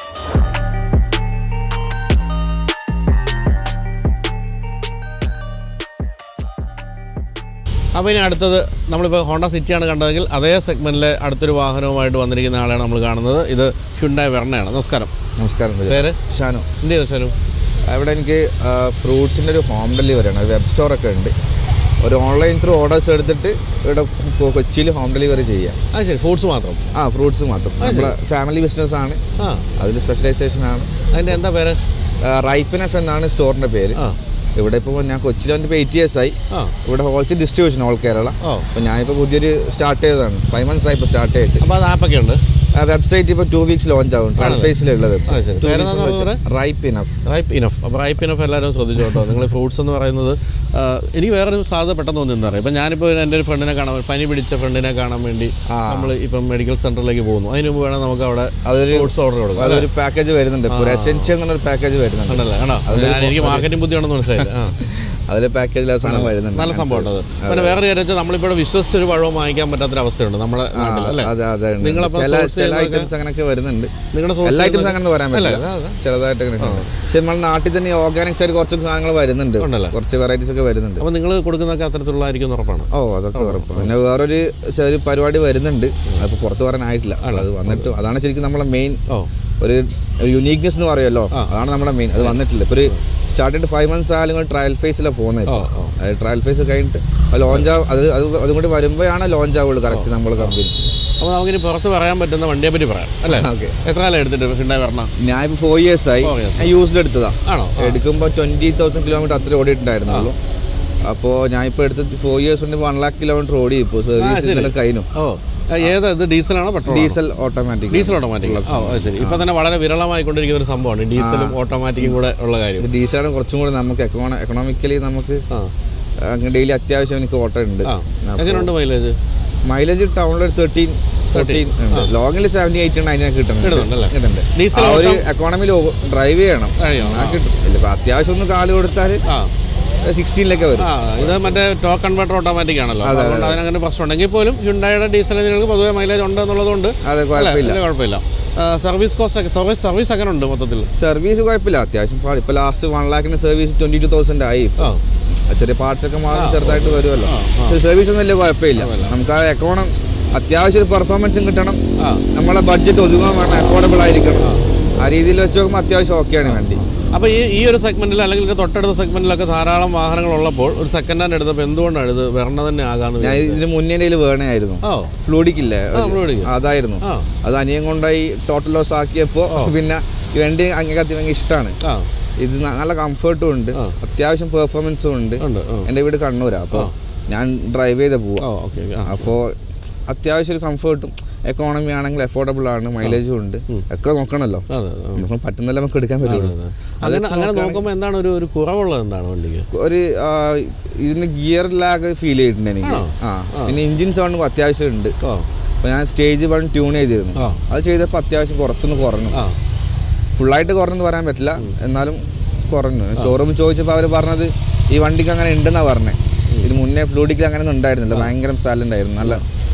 അപ്പോൾ ഇനി അടുത്തത് നമ്മളിപ്പോൾ ഹോണ്ട സിറ്റിയാണ് കണ്ടതെങ്കിൽ അതേ സെഗ്മെൻറ്റിലെ അടുത്തൊരു വാഹനവുമായിട്ട് വന്നിരിക്കുന്ന ആളെയാണ് നമ്മൾ കാണുന്നത് ഇത് ഹ്യുണ്ടായ വെർണയാണ് നമസ്കാരം നമസ്കാരം ഭയ്യ. പേര് ഷാനു എന്ത് ചെയ്തു ഷാനു ഇവിടെ എനിക്ക് ഫ്രൂട്ട്സിൻ്റെ ഒരു ഹോം ഡെലിവറി ആണ് വെബ് സ്റ്റോറൊക്കെ ഉണ്ട് ഒരു ഓൺലൈൻ ത്രൂ ഓർഡേഴ്സ് എടുത്തിട്ട് ഇവിടെ കൊ- കൊച്ചിയിൽ ഹോം ഡെലിവറി ചെയ്യാം ആ ശരി ഫ്രൂട്ട്സ് മാത്രം ആ ഫ്രൂട്ട്സ് മാത്രം നമ്മളെ ഫാമിലി ബിസിനസ് ആണ് ആ അതിൽ സ്പെഷ്യലൈസേഷൻ ആണ് അതിൻ്റെ എന്താ പേര് റൈപ്പൻ എഫ് എന്നാണ് സ്റ്റോറിൻ്റെ പേര് ആ ഇവിടെ ഇപ്പോൾ ഞാൻ കൊച്ചിയിൽ വന്നിപ്പോൾ എയ്റ്റ് ഇയേഴ്സ് ആയി ആ ഇവിടെ ഹോൾസെയിൽ ഡിസ്ട്രിബ്യൂഷൻ ഓൾ കേരള ഓ അപ്പോൾ ഞാനിപ്പോൾ പുതിയൊരു സ്റ്റാർട്ട് ചെയ്തതാണ് ഫൈവ് മന്ത്സ് ആയി ഇപ്പോൾ സ്റ്റാർട്ട് ചെയ്തിട്ട് അപ്പോൾ അത് ആപ്പൊക്കെ ഉണ്ട് വെബ്സൈറ്റ് ഇപ്പോൾ ടു വീക്സ് ലോഞ്ച് ആവും ട്വൽവ് ഫേസിലുള്ളത് ആ, ശരി. പേരെന്താ പറഞ്ഞത്? റൈപ്പ് ഇനഫ് റൈപ്പ് ഇനഫ് അപ്പോൾ റൈപ്പ് ഇനഫ് എല്ലാവരും ശ്രദ്ധിച്ചു കേട്ടോ നിങ്ങൾ ഫ്രൂട്ട്സ് എന്ന് പറയുന്നത് ആ, എനിക്ക് വേറൊരു സാധ്യത പെട്ടെന്ന് തോന്നി എന്താ പറയുക ഇപ്പം ഞാനിപ്പോൾ എൻ്റെ ഒരു ഫ്രണ്ടിനെ കാണാൻ പനി പിടിച്ച ഫ്രണ്ടിനെ കാണാൻ വേണ്ടി നമ്മൾ ഇപ്പം മെഡിക്കൽ സെൻറ്ററിലേക്ക് പോകുന്നു അതിന് മുമ്പ് വേണം നമുക്ക് അവിടെ അതൊരു ഫ്രൂട്ട്സ് ഓർഡർ കൊടുക്കാം അതൊരു പാക്കേജ് വരുന്നുണ്ട് ഇപ്പോൾ എസെൻഷ്യൽ എന്നൊരു പാക്കേജ് വരുന്നുണ്ട് ഉണ്ടല്ലേ ആണോ ഞാൻ എനിക്ക് മാർക്കറ്റിംഗ് ബുദ്ധി ഉണ്ടെന്ന് മനസ്സിലായില്ല ആ അതിൽ പാക്കേജിൽ ആ സാധനം വരുന്നുണ്ട് നല്ല സംഭവം ഉണ്ട് അത് പിന്നെ വേറെ കാര്യം വെച്ചാൽ നമ്മളിപ്പോൾ ഇവിടെ വിശ്വസിച്ചൊരു പഴവും വാങ്ങിക്കാൻ പറ്റാത്തൊരവസ്ഥയുണ്ട് നമ്മുടെ നാട്ടിൽ അല്ലേ അതെ അതെ ഉണ്ട്. നിങ്ങളപ്പോൾ ചില source ചില ചെയ്യുന്നതൊക്കെ- ഐറ്റംസ് അങ്ങനെയൊക്കെ വരുന്നുണ്ട് നിങ്ങളുടെ source എല്ലാ ഐറ്റംസ് ചെയ്യുന്നത് അങ്ങനെ പറയാൻ അല്ല, പറ്റില്ല അതെ, അതെ. ചെറുതായിട്ട് അങ്ങനെ ഉണ്ട്. പക്ഷെ നമ്മുടെ നാട്ടിൽ തന്നെ ഓർഗാനിക് സൈഡ് കുറച്ച് സാധനങ്ങൾ വരുന്നുണ്ട് ഉണ്ടല്ലേ? കുറച്ച് വെറൈറ്റീസ് ഒക്കെ വരുന്നുണ്ട് അപ്പോൾ നിങ്ങൾ കൊടുക്കുന്നതൊക്കെ അത്തരത്തിലുള്ളതായിരിക്കും എന്ന് ഉറപ്പാണ് ഓ അതൊക്കെ ഉറപ്പ് പിന്നെ വേറൊരു സ- ഒരു പരിപാടി വരുന്നുണ്ട് അതിപ്പോൾ പുറത്ത് പറയാനായിട്ടില്ല അത് വന്നിട്ട് അതാണ് ശരിക്കും നമ്മളെ മെയിൻ ഓ ഒരു യുണീക്നെസ് എന്ന് പറയുമല്ലോ അതാണ് നമ്മുടെ മെയിൻ അത് വന്നിട്ടില്ല ഇപ്പോൾ ഒരു സ്റ്റാർട്ട് ചെയ്തിട്ട് ഫൈവ് മന്ത്സ് ആയാലും ട്രയൽ ഫേസിലാണ് പോകുന്നത് ഓ, ഇപ്പോൾ ഓ. അത് ട്രയൽ ഫേസ് കഴിഞ്ഞിട്ട് ലോഞ്ച് ആവും അത് അത് അതും കൂടി വരുമ്പോഴാണ് ലോഞ്ച് ആവുള്ളൂ കറക്റ്റ് നമ്മൾ കമ്പനി അപ്പോൾ നമുക്കിനി പുറത്ത് പറയാൻ പറ്റുന്ന വണ്ടിയെ പറ്റി പറയാം അല്ലേ ഓക്കെ എത്ര കാലം എടുത്തിട്ട് ഹിണ്ടായി വരണം ഞാൻ ഇപ്പോൾ ഫോർ ഇയേഴ്സ് ആയി Four years. ഞാൻ യൂസ്ഡ് എടുത്തതാ ആണോ ആ. എടുക്കുമ്പോൾ ട്വൻറ്റി തൗസൻഡ് കിലോമീറ്റർ അത്ര ഓടിയിട്ടുണ്ടായിരുന്നുള്ളൂ അപ്പോൾ ഞാൻ ഇപ്പോൾ എടുത്ത് ഫോർ ഇയേഴ്സ് കൊണ്ട് വൺ ലാക്ക് കിലോമീറ്റർ ഓടി ഇപ്പോൾ സർവീസ് ശരി. ഇന്നലെ കഴിഞ്ഞു ഓ ആ, ഏതാ ഇത് ഡീസലാണോ petrol diesel automatic diesel automatic ഓ അത് ശരി ഇപ്പൊ തന്നെ വളരെ വിരളമായിക്കൊണ്ടിരിക്കുന്ന ഒരു സംഭവമാണ് ഡീസലും ഓട്ടോമാറ്റിക്കും കൂടെ ഉള്ള കാര്യം ഡീസലാണ് കുറച്ചും കൂടി നമുക്ക് എക്കോണ എക്കണോമിക്കലി നമുക്ക് ആ ഡെയിലി അത്യാവശ്യം എനിക്ക് ഓട്ടോ ഉണ്ട് ആ എങ്ങനെയുണ്ട് മൈലേജ് മൈലേജ് ടൗണിൽ ഒരു തേർട്ടീൻ ഫോർട്ടീൻ ഉണ്ട് ലോങ്ങിൽ സെവൻറ്റി എയ്റ്റ് നയൻറ്റിനൊക്കെ കിട്ടുന്നുണ്ട് കിട്ടുന്നുണ്ടല്ലേ? കിട്ടുന്നുണ്ട് ഡീസൽ ആ ഒരു എക്കോണമിയിൽ ഡ്രൈവ് ചെയ്യണം കഴിയണം ആ കിട്ടും ഇല്ല ഇപ്പൊ അത്യാവശ്യം ഒന്ന് കാല് കൊടുത്താൽ ആ സിക്സ്റ്റീനിലൊക്കെ വരും ആ ഇത് മറ്റേ ടോക്ക് കൺവേർട്ടർ ഓട്ടോമാറ്റിക് ആണല്ലോ അപ്പൊ അതുകൊണ്ട് അതിനങ്ങനെ പ്രശ്നം ഉണ്ടെങ്കിൽ പോലും ഹ്യുണ്ടായുടെ ഡീസൽ എഞ്ചിനുകൾക്ക് പൊതുവെ മൈലേജ് ഉണ്ട് എന്നുള്ളതുകൊണ്ട് അതെ കുഴപ്പമില്ല വലിയ കുഴപ്പമില്ല സർവീസ് കോസ്റ്റ് ഒക്കെ സർവീസ് സർവീസ് അങ്ങനെ ഉണ്ട് മൊത്തത്തിൽ സർവീസ് കുഴപ്പമില്ല അത്യാവശ്യം പാ- ഇപ്പൊ ലാസ്റ്റ് വൺ ലാഖിന് സർവീസ് ട്വന്റി ടു തൗസൻഡ് ആയി ഇപ്പൊ. ആ ചെറിയ പാർട്സ് ഒക്കെ മാറി ചെറുതായിട്ട് വരുമല്ലോ സർവീസ് ഒന്നും വലിയ കുഴപ്പമില്ല നമുക്ക് ആ എക്കോണം അത്യാവശ്യം ഒരു പെർഫോമൻസും കിട്ടണം ആ നമ്മളെ ബഡ്ജറ്റ് ഒതുങ്ങാൻ വേണം അഫോർഡബിൾ ആയിരിക്കണം ആ രീതിയിൽ വെച്ച് നോക്കുമ്പോൾ അത്യാവശ്യം ഓക്കെയാണ് വണ്ടി അപ്പോൾ ഈ ഈ ഒരു സെഗ്മെന്റിൽ അല്ലെങ്കിൽ ഇതിന്റെ തൊട്ടടുത്ത സെഗ്മെന്റിലൊക്കെ ധാരാളം വാഹനങ്ങൾ ഉള്ളപ്പോൾ ഒരു സെക്കൻഡ് ഹാൻഡ് എടുത്തപ്പോൾ എന്തുകൊണ്ടാണ് ഇത് വെർണ തന്നെ ആകാന്ന് ഞാൻ വിചാരിച്ചത്? ഇതിന് മുന്നേ എൻ്റെ കയ്യിൽ വേണമായിരുന്നു ഓ ഫ്ലൂഡിക്കില്ലേ ആ, Fluidic. അതായിരുന്നു ആ അത് അനിയൻ കൊണ്ടുപോയി ടോട്ടൽ ലോസ് ആക്കിയപ്പോൾ പിന്നെ ഈ വണ്ടി അങ്ങനെ അത്യാവശ്യം ഇഷ്ടമാണ് ആ ഇത് ന- നല്ല കംഫർട്ടും ഉണ്ട് അത്യാവശ്യം പെർഫോമൻസും ഉണ്ട് ഉണ്ട് ആ. എൻ്റെ വീട് കണ്ണൂരാണ് അപ്പോൾ ഞാൻ ഡ്രൈവ് ചെയ്ത് പോവാം ഓ ഓക്കെ ആ അപ്പോൾ അത്യാവശ്യം ഒരു കംഫർട്ടും എക്കോണമി ആണെങ്കിൽ അഫോർഡബിൾ ആണ് മൈലേജും ഉണ്ട് ഒക്കെ നോക്കണമല്ലോ അതെ അതെ നമുക്ക് പറ്റുന്നില്ല നമുക്ക് എടുക്കാൻ പറ്റുള്ളൂ അതെ. അങ്ങനെ അങ്ങനെ നോക്കുമ്പോൾ എന്താണ് ഒരു ഒരു കുറവുള്ളത് എന്താണ് വണ്ടിക്ക് ഒരു ആ, ഇതിന് ഗിയർ ലാഗ് ഫീൽ ചെയ്തിട്ടുണ്ട് എനിക്ക് ആ പിന്നെ എഞ്ചിൻ സൗണ്ട് അത്യാവശ്യം ഉണ്ട് ഓ അപ്പോൾ ഞാൻ സ്റ്റേജ് വൺ ട്യൂൺ ചെയ്തിരുന്നു ആ. അത് ചെയ്തപ്പോൾ അത്യാവശ്യം കുറച്ചൊന്ന് കുറഞ്ഞു ആ ഫുള്ളായിട്ട് കുറഞ്ഞെന്ന് പറയാൻ പറ്റില്ല എന്നാലും കുറഞ്ഞു ഷോറൂമിൽ ചോദിച്ചപ്പോൾ അവർ പറഞ്ഞത് ഈ വണ്ടിക്ക് അങ്ങനെ ഉണ്ടെന്നാണ് പറഞ്ഞത് ഇത് മുന്നേ ഫ്ലൂഡിക്കിൽ അങ്ങനെ ഒന്നും ഉണ്ടായിരുന്നില്ല ഭയങ്കര സൈലൻ്റ് ആയിരുന്നു നല്ല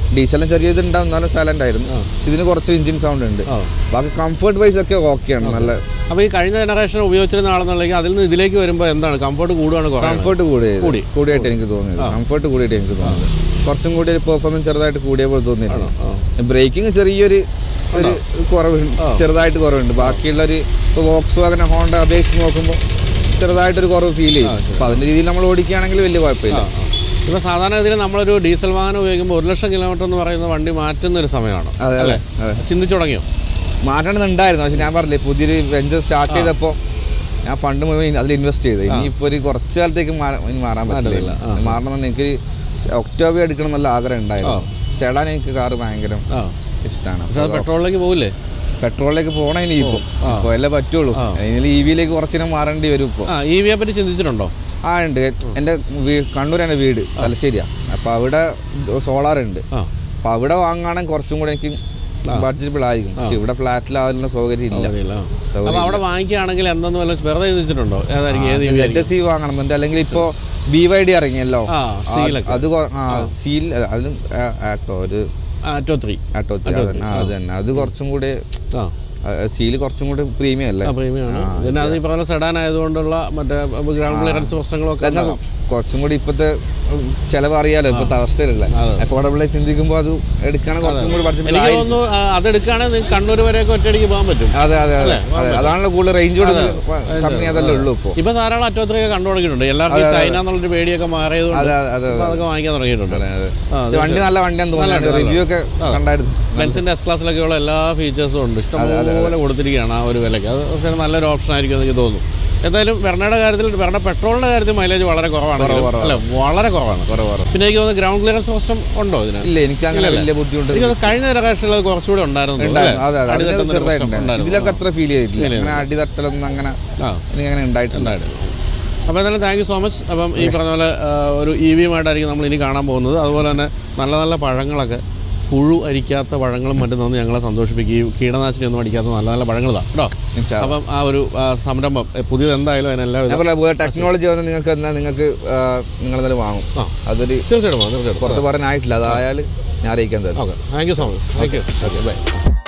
ഡീസലിന് ചെറിയ ഇത് ഉണ്ടാവും എന്നാലും സൈലന്റ് ആയിരുന്നു പക്ഷെ ഇതിന് കുറച്ച് എഞ്ചിൻ സൗണ്ട് ഉണ്ട് ആ. ബാക്കി കംഫർട്ട് വൈസ് ഒക്കെ ഓക്കെയാണ് നല്ല അപ്പോൾ ഈ കഴിഞ്ഞ ജനറേഷൻ ഉപയോഗിച്ചിരുന്ന ആളെന്നുണ്ടെങ്കിൽ അതിൽ നിന്ന് ഇതിലേക്ക് വരുമ്പോൾ എന്താണ് കംഫർട്ട് കൂടുകയാണ് കുറയുന്നത് കംഫർട്ട് കൂടി കൂടി. കൂടിയായിട്ട് എനിക്ക് തോന്നിയത് കംഫർട്ട് കൂടിയിട്ട് എനിക്ക് തോന്നുന്നത് കുറച്ചും കൂടി ഒരു പെർഫോമൻസ് ചെറുതായിട്ട് കൂടിയ പോലെ തോന്നിയിരുന്നു ബ്രേക്കിംഗ് ചെറിയൊരു ഒരു കുറവുണ്ട് ചെറുതായിട്ട് കുറവുണ്ട് ബാക്കിയുള്ള ഒരു ഇപ്പോൾ വോക്സ് വാഗന ഹോണ്ട അപേക്ഷിച്ച് നോക്കുമ്പോൾ ചെറുതായിട്ടൊരു കുറവ് ഫീൽ ചെയ്യും അപ്പോൾ അതിൻ്റെ രീതിയിൽ നമ്മൾ ഓടിക്കുകയാണെങ്കിൽ വലിയ കുഴപ്പമില്ല ഇപ്പോൾ സാധാരണഗതിയിൽ നമ്മളൊരു ഡീസൽ വാഹനം ഉപയോഗിക്കുമ്പോൾ ഒരു ലക്ഷം കിലോമീറ്റർ എന്ന് പറയുന്ന വണ്ടി മാറ്റുന്ന ഒരു സമയമാണ് അതെ അതെ അല്ലേ അതെ ചിന്തിച്ചു തുടങ്ങിയോ മാറ്റണമെന്നുണ്ടായിരുന്നു പക്ഷെ ഞാൻ പറഞ്ഞില്ലേ പുതിയൊരു വെഞ്ചർ സ്റ്റാർട്ട് ചെയ്തപ്പോൾ ഞാൻ ഫണ്ട് മുഴുവൻ അതിൽ ഇൻവെസ്റ്റ് ചെയ്തു ഇനിയിപ്പോൾ ഒരു കുറച്ച് കാലത്തേക്ക് മാറാൻ ഇനി മാറാൻ പറ്റില്ല മാറണമെന്ന് എനിക്ക് ഒക്ടോബർ എടുക്കണം എന്നുള്ള ആഗ്രഹം ഉണ്ടായിരുന്നു സെഡാൻ എനിക്ക് കാറ് ഭയങ്കര ആ ഇഷ്ടമാണ് പക്ഷെ അത് പെട്രോളിലേക്ക് പോകില്ലേ പെട്രോളിലേക്ക് പോകണം ഇനി ഇപ്പോൾ ഇപ്പോൾ അല്ലേ പറ്റുള്ളൂ ഇനി ഇ വിയിലേക്ക് കുറച്ചിനം മാറേണ്ടി വരും ഇപ്പോൾ ആ ഇ വിയെ പറ്റി ചിന്തിച്ചിട്ടുണ്ടോ ആ ഉണ്ട് എൻ്റെ വീ- കണ്ണൂരാണ് വീട് തലശ്ശേരിയാണ് അപ്പോൾ അവിടെ സോളാർ ഉണ്ട് ആ അപ്പോൾ അവിടെ വാങ്ങുകയാണെങ്കിൽ കുറച്ചും കൂടെ എനിക്ക് ബഡ്ജറ്റബിൾ ആയിരിക്കും പക്ഷെ ഇവിടെ ഫ്ലാറ്റിൽ അതിനുള്ള സൗകര്യം ഇല്ല അറിയില്ല അപ്പോൾ അവിടെ വാങ്ങിക്കുകയാണെങ്കിൽ എന്തെന്ന് വല്ല വെറുതെ ചിന്തിച്ചിട്ടുണ്ടോ ഏതായിരിക്കും ഏത് EV സെഡ് സി വാങ്ങണമെന്നുണ്ട് അല്ലെങ്കിൽ ഇപ്പോ ബി വൈ ഡി ഇറങ്ങിയല്ലോ ആ, ആ, സീലൊക്കെ. അത് കൊ- ആ സീൽ അതിലും ആ, ആട്ടോ ഒരു ആറ്റോ ത്രീ ആട്ടോ അത് തന്നെ ആ, അത് തന്നെ അത് കുറച്ചും കൂടി ആ സീൽ കുറച്ചും കൂടി പ്രീമിയം അല്ലേ ആ പ്രീമിയമാണ് പിന്നെ അത് ഈ പറഞ്ഞ സെഡാൻ ആയതുകൊണ്ടുള്ള മറ്റേ ഗ്രൗണ്ട് ക്ലിയറൻസ് പ്രശ്നങ്ങളൊക്കെ എന്നാൽ ഉണ്ടാകും. കുറച്ചും കൂടി ഇപ്പോഴത്തെ ചെലവ് അറിയാലോ ഇപ്പോഴത്തെ അവസ്ഥയിലുള്ള അഫോർഡബിൾ ആയി ചിന്തിക്കുമ്പോൾ അത് എടുക്കുകയാണെങ്കിൽ കുറച്ചും കൂടി ബഡ്ജറ്റ് എനിക്ക് തോന്നുന്നു ആ, അതെടുക്കുകയാണെങ്കിൽ നിങ്ങൾക്ക് കണ്ണൂർ വരെയൊക്കെ ഒറ്റയടിക്ക് പോകാൻ പറ്റും അതെ അതെ അതെ അതെ അതാണല്ലോ കൂടുതൽ റേഞ്ച് കമ്പനി അതല്ലേ ഉള്ളൂ ഇപ്പോൾ ഇപ്പൊ ധാരാളം അറ്റോത്തൊക്കെ കണ്ടു തുടങ്ങിയിട്ടുണ്ട് എല്ലാവർക്കും ഈ ചൈന എന്നുള്ളൊരു പേടിയൊക്കെ മാറിയതുകൊണ്ട് അതെ അതെ അതെ ഇപ്പൊ അതൊക്കെ വാങ്ങിക്കാൻ തുടങ്ങിയിട്ടുണ്ട് അതെ, അതെ. ആ, ഇത് വണ്ടി നല്ല വണ്ടിയാന്ന് തോന്നുന്നു നല്ല റിവ്യൂ ഒക്കെ കണ്ടായിരുന്നു ബെൻസിന്റെ എസ് ക്ലാസ്സിലൊക്കെയുള്ള എല്ലാ ഫീച്ചേഴ്സും ഉണ്ട് ഇഷ്ടംപോലെ കൊടുത്തിരിക്കുകയാണ് ആ ഒരു വിലയ്ക്ക് അത് പക്ഷേ നല്ലൊരു ഓപ്ഷൻ ആയിരിക്കും എന്ന് എനിക്ക് തോന്നുന്നു എന്തായാലും വെർണയുടെ കാര്യത്തിൽ വെർണ പെട്രോളിന്റെ കാര്യത്തിൽ മൈലേജ് വളരെ കുറവാണ് അല്ല വളരെ കുറവാണ് പിന്നെ എനിക്ക് തോന്നുന്നു ഗ്രൗണ്ട് ക്ലിയറൻസ് പ്രശ്നം ഉണ്ടോ ഇതിന് ഇല്ല എനിക്ക് അങ്ങനെ വലിയ ബുദ്ധിമുട്ട് എനിക്ക് തോന്നുന്നു കഴിഞ്ഞ ജനറേഷനിൽ അത് കുറച്ചുകൂടെ ഉണ്ടായിരുന്നു തോന്നുന്നു, ഉണ്ടായിരുന്നു. അല്ലേ? അതെ അതെ അതിലൊക്കെ അടിതട്ടുന്നൊരു പ്രശ്നം ചെറുതായിട്ടുണ്ടായിരുന്നു ഉണ്ടായിരുന്നു. ഇതിലൊക്കെ അത്ര ഫീൽ ചെയ്തിട്ടില്ല അങ്ങനെ അടിതട്ടലൊന്നും അങ്ങനെ ആ എനിക്ക് അങ്ങനെ ഉണ്ടായിട്ടുണ്ട് അപ്പോൾ എന്തായാലും താങ്ക് യു സോ മച്ച് അപ്പം ഈ പറഞ്ഞ പോലെ ആ, ഒരു ഇ വിയുമായിട്ടായിരിക്കും നമ്മൾ ഇനി കാണാൻ പോകുന്നത് അതുപോലെ തന്നെ നല്ല നല്ല പഴങ്ങളൊക്കെ പുഴു അരിക്കാത്ത പഴങ്ങളും മറ്റും തന്ന് ഞങ്ങളെ സന്തോഷിപ്പിക്കുകയും കീടനാശിനി ഒന്നും അടിക്കാത്ത നല്ല നല്ല പഴങ്ങളാണ് കേട്ടോ ഇൻഷാ അല്ലാ. അപ്പം ആ ഒരു ആ, സംരംഭം എ, പുതിയത് എന്തായാലും അതിനെല്ലാം ഞാൻ പറയാം ടെക്നോളജി വന്ന് നിങ്ങൾക്ക് എന്നാൽ നിങ്ങൾക്ക് നിങ്ങൾ എന്തായാലും വാങ്ങും ആ. അതൊരു തീർച്ചയായിട്ടും പോകാം, തീർച്ചയായിട്ടും പുറത്ത് പറയാനായിട്ടില്ല അതായാൽ ഞാൻ അറിയിക്കാൻ തരും okay thank you so much thank you okay bye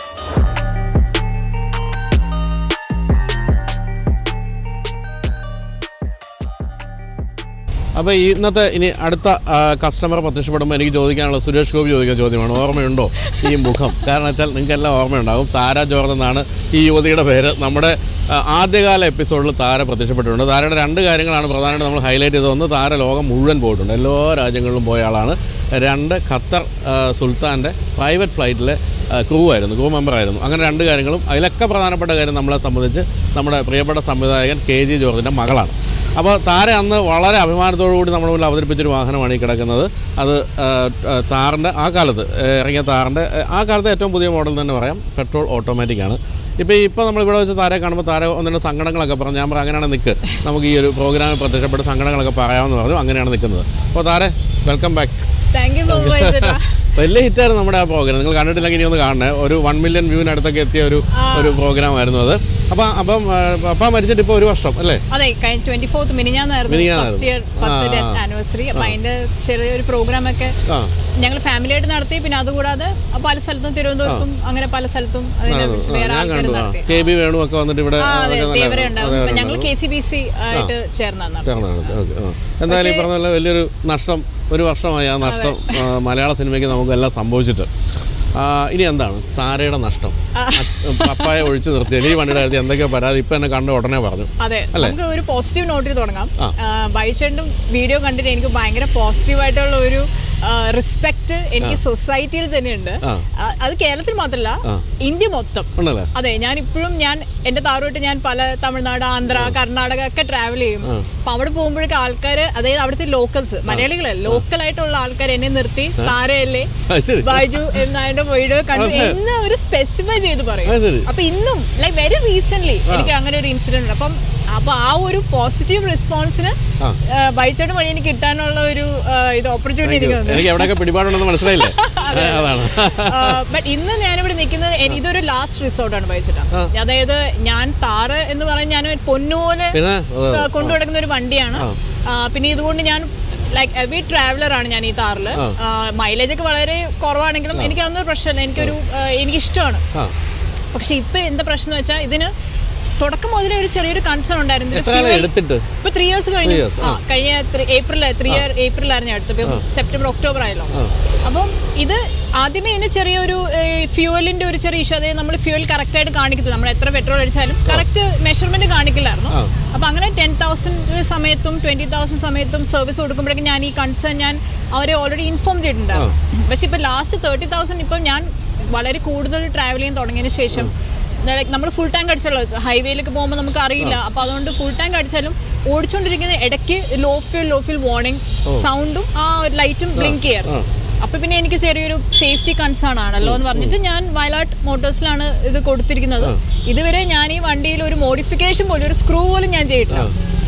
അപ്പോൾ ഇന്നത്തെ ഇനി അടുത്ത കസ്റ്റമർ പ്രത്യക്ഷപ്പെടുമ്പോൾ എനിക്ക് ചോദിക്കാനുള്ള സുരേഷ് ഗോപി ചോദിക്കുന്ന ചോദ്യമാണ് ഓർമ്മയുണ്ടോ ഈ മുഖം കാരണം വെച്ചാൽ നിങ്ങൾക്ക് എല്ലാം ഓർമ്മയുണ്ടാകും താര ജോർജ് എന്നാണ് ഈ യുവതിയുടെ പേര് നമ്മുടെ ആ, ആദ്യകാല എപ്പിസോഡിൽ താര പ്രത്യക്ഷപ്പെട്ടിട്ടുണ്ട് താരയുടെ രണ്ട് കാര്യങ്ങളാണ് പ്രധാനമായിട്ട് നമ്മൾ ഹൈലൈറ്റ് ചെയ്തത് ഒന്ന് താര ലോകം മുഴുവൻ പോയിട്ടുണ്ട് എല്ലാ രാജ്യങ്ങളിലും പോയ ആളാണ് രണ്ട് ഖത്തർ ആ, സുൽത്താൻ്റെ പ്രൈവറ്റ് ഫ്ലൈറ്റിലെ ക്രൂ ആയിരുന്നു ക്രൂ മെമ്പർ ആയിരുന്നു അങ്ങനെ രണ്ട് കാര്യങ്ങളും അതിലൊക്കെ പ്രധാനപ്പെട്ട കാര്യം നമ്മളെ സംബന്ധിച്ച് നമ്മുടെ പ്രിയപ്പെട്ട സംവിധായകൻ കെ ജി ജോർജിൻ്റെ മകളാണ് അപ്പോൾ താര അന്ന് വളരെ അഭിമാനത്തോടു കൂടി നമ്മുടെ മുന്നിൽ അവതരിപ്പിച്ചൊരു വാഹനമാണ് ഈ കിടക്കുന്നത് അത് ആ, ആ, താറിൻ്റെ ആ കാലത്ത് ആ, ഇറങ്ങിയ താറിൻ്റെ ആ, ആ കാലത്തെ ഏറ്റവും പുതിയ മോഡൽ തന്നെ പറയാം പെട്രോൾ ഓട്ടോമാറ്റിക് ആണ് ഇപ്പോൾ ഇപ്പോൾ നമ്മളിവിടെ വെച്ച് താരെ കാണുമ്പോൾ താര ഒന്നിൻ്റെ സങ്കടങ്ങളൊക്കെ പറഞ്ഞു ഞാൻ പറഞ്ഞു അങ്ങനെയാണ് നിൽക്ക് നമുക്ക് ഈ ഒരു പ്രോഗ്രാമിൽ പ്രത്യക്ഷപ്പെട്ട് സങ്കടങ്ങളൊക്കെ പറയാമെന്ന് പറഞ്ഞു അങ്ങനെയാണ് നിൽക്കുന്നത് അപ്പോൾ താരെ welcome back thank you so much ചേട്ടാ വലിയ ഹിറ്റായിരുന്നു നമ്മുടെ ആ പ്രോഗ്രാം നിങ്ങൾ കണ്ടിട്ടില്ലെങ്കിൽ ഇനി ഒന്ന് കാണണേ ഒരു വൺ മില്യൺ വ്യൂവിനടുത്തൊക്കെ എത്തിയ ഒരു ഒരു പ്രോഗ്രാം ആയിരുന്നു അത് അപ്പം അപ്പം ആ, പപ്പ മരിച്ചിട്ട് ഇപ്പോൾ ഒരു വർഷം അല്ലേ അതെ കഴിഞ്ഞ ട്വന്റി ഫോർത്ത് മിനിഞ്ഞാന്നായിരുന്നു മിനിഞ്ഞാന്നായിരുന്നു. ഫസ്റ്റ് ഇയർ പത്ത് ആനിവേഴ്സറി അപ്പൊ അതിന്റെ ചെറിയൊരു പ്രോഗ്രാം ഒക്കെ ആ ഞങ്ങൾ ഫാമിലി ആയിട്ട് നടത്തി പിന്നെ അതുകൂടാതെ പല സ്ഥലത്തും തിരുവനന്തപുരത്തും അങ്ങനെ പല സ്ഥലത്തും അതിനെ കുറിച്ച് വേറെ ഞാൻ ആൾക്കാർ കണ്ടു ആ നടത്തി കെ ബി വേണു ഒക്കെ വന്നിട്ട് ഇവിടെ ആ അതെ അതൊക്കെ ദേവരെ നല്ല- ഉണ്ടാവും അതെ, ഞങ്ങൾ ഉണ്ടാവും. കെ സി ബി സി ആയിട്ട് ചേർന്നാണ് ചേർന്നാണ് ഓക്കെ ആ എന്തായാലും ഈ പറഞ്ഞ പോലെ വലിയൊരു നഷ്ടം ഒരു വർഷമായി ആ നഷ്ടം ആ, മലയാള സിനിമയ്ക്ക് നമുക്കെല്ലാം സംഭവിച്ചിട്ട് ആ, ഇനി എന്താണ് താരയുടെ നഷ്ടം പപ്പായ ഒഴിച്ചു നിർത്തിയാൽ ഈ വണ്ടിയുടെ കാര്യത്തിൽ എന്തൊക്കെയോ പരാതി ഇപ്പം എന്നെ കണ്ട ഉടനെ പറഞ്ഞു അതെ നമുക്ക് ഒരു പോസിറ്റീവ് നോട്ടിൽ തുടങ്ങാം ബൈച്ചേണ്ടും വീഡിയോ കണ്ടിട്ട് എനിക്ക് ഭയങ്കര പോസിറ്റീവ് ആയിട്ടുള്ള ഒരു റെസ്പെക്ട് എനിക്ക് സൊസൈറ്റിയിൽ തന്നെയുണ്ട് ആ. ആ, അത് കേരളത്തിൽ മാത്രമല്ല ഇന്ത്യ മൊത്തം ഉണ്ടല്ലേ അതെ ഞാൻ ഇപ്പോഴും ഞാൻ എന്റെ താറോട്ട് ഞാൻ പല തമിഴ്നാട് ആന്ധ്ര കർണാടക ഒക്കെ ട്രാവൽ ചെയ്യും അപ്പൊ അവിടെ പോകുമ്പോഴേക്ക് ആൾക്കാർ അതായത് അവിടുത്തെ ലോക്കൽസ് മലയാളികളല്ല ലോക്കൽ ആയിട്ടുള്ള ആൾക്കാർ എന്നെ നിർത്തി താരയല്ലേ അത് ശരി ബൈജു എന്നതിന്റെ വീഡിയോ കണ്ടു എന്ന് ഒരു സ്പെസിഫൈ ചെയ്ത് പറയും അത് ശരി അപ്പൊ ഇന്നും ലൈക്ക് വെരി റീസെന്റ് എനിക്ക് അങ്ങനെ ഒരു ഇൻസിഡന്റ് ഉണ്ട് അപ്പം അപ്പൊ ആ ഒരു പോസിറ്റീവ് റെസ്പോൺസിന് ബൈച്ചോട്ട് വഴി എനിക്ക് കിട്ടാനുള്ള ഒരു ആ, ഇത് ഓപ്പർച്യൂണിറ്റി എനിക്ക് തന്നു എനിക്ക് എവിടെയൊക്കെ പിടിപാടുണ്ടെന്ന് മനസ്സിലായില്ലേ ഏ, അതാണ് ബട്ട് ഇന്ന് ഞാനിവിടെ നിൽക്കുന്നത് എനി- ഇതൊരു ലാസ്റ്റ് റിസോർട്ടാണ് ബൈച്ചേട്ടാ അതായത് ഞാൻ താറ് എന്ന് പറഞ്ഞ ഞാൻ ഒരു പൊന്നുപോലെ പിന്നെ ആ, കൊണ്ടുനടക്കുന്ന ഒരു വണ്ടിയാണ് ആ, പിന്നെ ഇതുകൊണ്ട് ഞാൻ ലൈക്ക് എവി ട്രാവലർ ആണ് ഞാൻ ഈ കാറിൽ മൈലേജ് ഒക്കെ വളരെ കുറവാണെങ്കിലും എനിക്ക് അതൊന്നും പ്രശ്നമില്ല എനിക്കൊരു ആ, എനിക്കിഷ്ടമാണ് ആ പക്ഷെ ഇപ്പൊ എന്താ പ്രശ്നം എന്ന് വെച്ചാൽ ഇതിന് തുടക്കം മുതലേ ഒരു ചെറിയൊരു കൺസേൺ ഉണ്ടായിരുന്നു എത്ര കാലം എടുത്തിട്ട് ഇപ്പൊ ത്രീ ഇയേഴ്സ് കഴിഞ്ഞു years, ആ കഴിഞ്ഞ ഏപ്രിൽ ത്രീ ഇയർ ഏപ്രിലായിരുന്നു ഞാൻ എടുത്തത് ഇപ്പം സെപ്റ്റംബർ ഒക്ടോബർ ആയല്ലോ അപ്പം ഇത് ആദ്യമേ ഇതിന് ചെറിയൊരു ഫ്യൂവലിന്റെ ഒരു ചെറിയ ഇഷ്യൂ അതായത് നമ്മൾ ഫ്യൂവൽ കറക്റ്റ് ആയിട്ട് കാണിക്കുന്നത് നമ്മൾ എത്ര പെട്രോൾ അടിച്ചാലും കറക്റ്റ് മെഷർമെന്റ് കാണിക്കില്ലായിരുന്നു അപ്പൊ അങ്ങനെ ടെൻ തൗസൻഡ് സമയത്തും ട്വന്റി തൗസൻഡ് സമയത്തും സർവീസ് കൊടുക്കുമ്പോഴേക്കും ഞാൻ ഈ കൺസേൺ ഞാൻ അവരെ ഓൾറെഡി ഇൻഫോം ചെയ്തിട്ടുണ്ടായിരുന്നു പക്ഷെ ഇപ്പൊ ലാസ്റ്റ് തേർട്ടി തൗസൻഡ് ഇപ്പം ഞാൻ വളരെ കൂടുതൽ ട്രാവൽ ചെയ്യാൻ തുടങ്ങിയതിന് ശേഷം നമ്മൾ ഫുൾ ടാങ്ക് അടിച്ചുള്ളൂ ഹൈവേയിലേക്ക് പോകുമ്പോൾ നമുക്ക് അറിയില്ല അപ്പൊ അതുകൊണ്ട് ഫുൾ ടാങ്ക് അടിച്ചാലും ഓടിച്ചുകൊണ്ടിരിക്കുന്ന ഇടയ്ക്ക് low fuel low fuel warning സൗണ്ടും ആ ലൈറ്റും ബ്ലിങ്ക് ചെയ്യാറ് അപ്പൊ പിന്നെ എനിക്ക് ചെറിയൊരു സേഫ്റ്റി കൺസേൺ ആണല്ലോ എന്ന് പറഞ്ഞിട്ട് ഞാൻ വയലാട്ട് മോട്ടോഴ്സിലാണ് ഇത് കൊടുത്തിരിക്കുന്നത് ഇതുവരെ ഞാൻ ഈ വണ്ടിയിൽ ഒരു മോഡിഫിക്കേഷൻ പോലും ഒരു സ്ക്രൂ പോലും ഞാൻ ചെയ്തിട്ടില്ല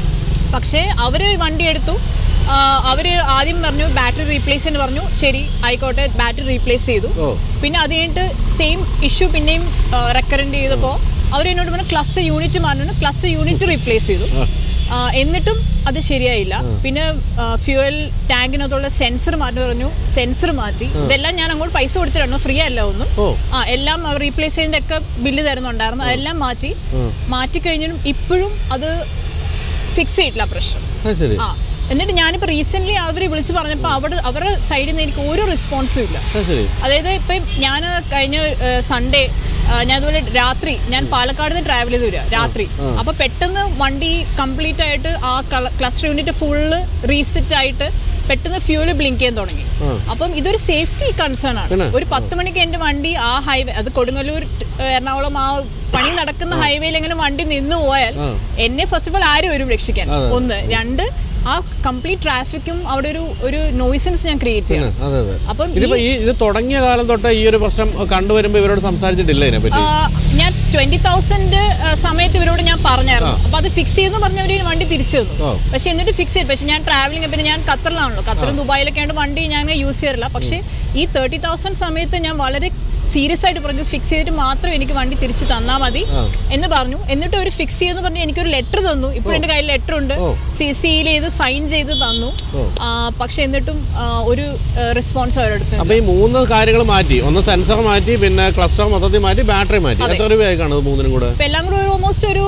പക്ഷേ അവര് വണ്ടി എടുത്തു ആ, അവര് ആദ്യം പറഞ്ഞു ബാറ്ററി റീപ്ലേസ് എന്ന് പറഞ്ഞു ശരി ആയിക്കോട്ടെ ബാറ്ററി റീപ്ലേസ് ചെയ്തു ഓ. പിന്നെ അത് കഴിഞ്ഞിട്ട് സെയിം ഇഷ്യൂ പിന്നെയും റെക്കറൻറ്റ് ചെയ്തപ്പോൾ അവർ എന്നോട് പറഞ്ഞു ക്ലസ് യൂണിറ്റ് മാറണം ക്ലസ് യൂണിറ്റ് റീപ്ലേസ് ചെയ്തു ആ, എന്നിട്ടും അത് ശരിയായില്ല പിന്നെ ഫ്യൂവൽ ടാങ്കിനകത്തുള്ള സെൻസർ മാറ്റി പറഞ്ഞു സെൻസർ മാറ്റി ഇതെല്ലാം ഞാൻ അങ്ങോട്ട് പൈസ കൊടുത്തിട്ടാണ് ഫ്രീ അല്ല ഒന്നും ഓ. ആ എല്ലാം റീപ്ലേസ് ചെയ്യുന്നതിന്റെ ഒക്കെ ബില്ല് തരുന്നുണ്ടായിരുന്നു അതെല്ലാം മാറ്റി മാറ്റി കഴിഞ്ഞിട്ടും ഇപ്പോഴും അത് ഫിക്സ് ചെയ്തിട്ടില്ല ആ പ്രശ്നം അത് ശരി ആ എന്നിട്ട് ഞാനിപ്പോൾ റീസെന്റ് അവരെ വിളിച്ച് പറഞ്ഞപ്പോൾ അവിടെ അവരുടെ സൈഡിൽ നിന്ന് എനിക്ക് ഒരു റെസ്പോൺസും ഇല്ല അത് ശരി അതായത് ഇപ്പം ഞാൻ കഴിഞ്ഞ സൺഡേ ഞാൻ അതുപോലെ രാത്രി ഞാൻ പാലക്കാട് നിന്ന് ട്രാവൽ ചെയ്ത് വരിക രാത്രി അപ്പൊ പെട്ടെന്ന് വണ്ടി കംപ്ലീറ്റ് ആയിട്ട് ആ ക്ലസ്റ്റർ യൂണിറ്റ് ഫുള്ള് റീസെറ്റ് ആയിട്ട് പെട്ടെന്ന് ഫ്യൂല് ബ്ലിങ്ക് ചെയ്യാൻ തുടങ്ങി അപ്പം ഇതൊരു സേഫ്റ്റി കൺസേൺ ആണ് പിന്നെ? ഒരു പത്ത് മണിക്ക് എന്റെ വണ്ടി ആ ഹൈവേ അത് കൊടുങ്ങല്ലൂർ ട്- എറണാകുളം ആ പണി നടക്കുന്ന ഹൈവേയിൽ എങ്ങനെ വണ്ടി നിന്ന് പോയാൽ എന്നെ ഫസ്റ്റ് ഓഫ് ഓൾ ആരും വരും രക്ഷിക്കാൻ ഒന്ന് രണ്ട് ആ കംപ്ലീറ്റ് ട്രാഫിക്കും അവിടെ ഒരു ഒരു നോയിസൻസ് ഞാൻ ക്രിയേറ്റ് ചെയ്യണം അതെ അതെ അപ്പം ഈ- ഇതിപ്പോ ഈ ഇത് തുടങ്ങിയ കാലം തൊട്ട് ഈ ഒരു പ്രശ്നം കണ്ടുവരുമ്പോ ഇവരോട് സംസാരിച്ചിട്ടില്ല ഇതിനെ പറ്റി ആ, ഞാൻ ട്വന്റി തൗസൻഡ് സമയത്ത് ഇവരോട് ഞാൻ പറഞ്ഞായിരുന്നു അപ്പൊ അത് ഫിക്സ് ചെയ്യുന്നു പറഞ്ഞവര് ഈ വണ്ടി തിരിച്ചു ഓ. തന്നു പക്ഷെ എന്നിട്ട് ഫിക്സ് ചെയ്തു പക്ഷെ ഞാൻ ട്രാവലിംഗ് പിന്നെ ഞാൻ ഖത്തറിലാണല്ലോ ഖത്തറും ദുബായിലൊക്കെ ആയിട്ട് വണ്ടി ഞാൻ യൂസ് ചെയ്യാറില്ല പക്ഷെ ഈ തേർട്ടി തൗസൻഡ് സമയത്ത് ഞാൻ വളരെ സീരിയസ് ആയിട്ട് പറഞ്ഞു ഫിക്സ് ചെയ്തിട്ട് മാത്രം എനിക്ക് വണ്ടി തിരിച്ചു തന്നാൽ മതി എന്ന് പറഞ്ഞു എന്നിട്ട് ഒരു ഫിക്സ് ചെയ്യുന്ന പറഞ്ഞ് എനിക്കൊരു ലെറ്റർ തന്നു ഇപ്പോൾ എന്റെ കയ്യിൽ ലെറ്റർ ഉണ്ട് സീൽ ചെയ്ത് സൈൻ ചെയ്ത് തന്നു ആ, പക്ഷെ എന്നിട്ടും ആ, ഒരു റെസ്പോൺസ് അവരെടുത്ത് അപ്പൊ ഈ മൂന്ന് കാര്യങ്ങൾ മാറ്റി ഒന്ന് സെൻസർ മാറ്റി പിന്നെ ക്ലസ്റ്റർ മൊത്തത്തിൽ മാറ്റി ബാറ്ററി മാറ്റി എത്ര രൂപയായിക്കാണ് ഇത് മൂന്നിനും കൂടെ ഇപ്പൊ എല്ലാം കൂടെ ഒരു ഓൾമോസ്റ്റ് ഒരു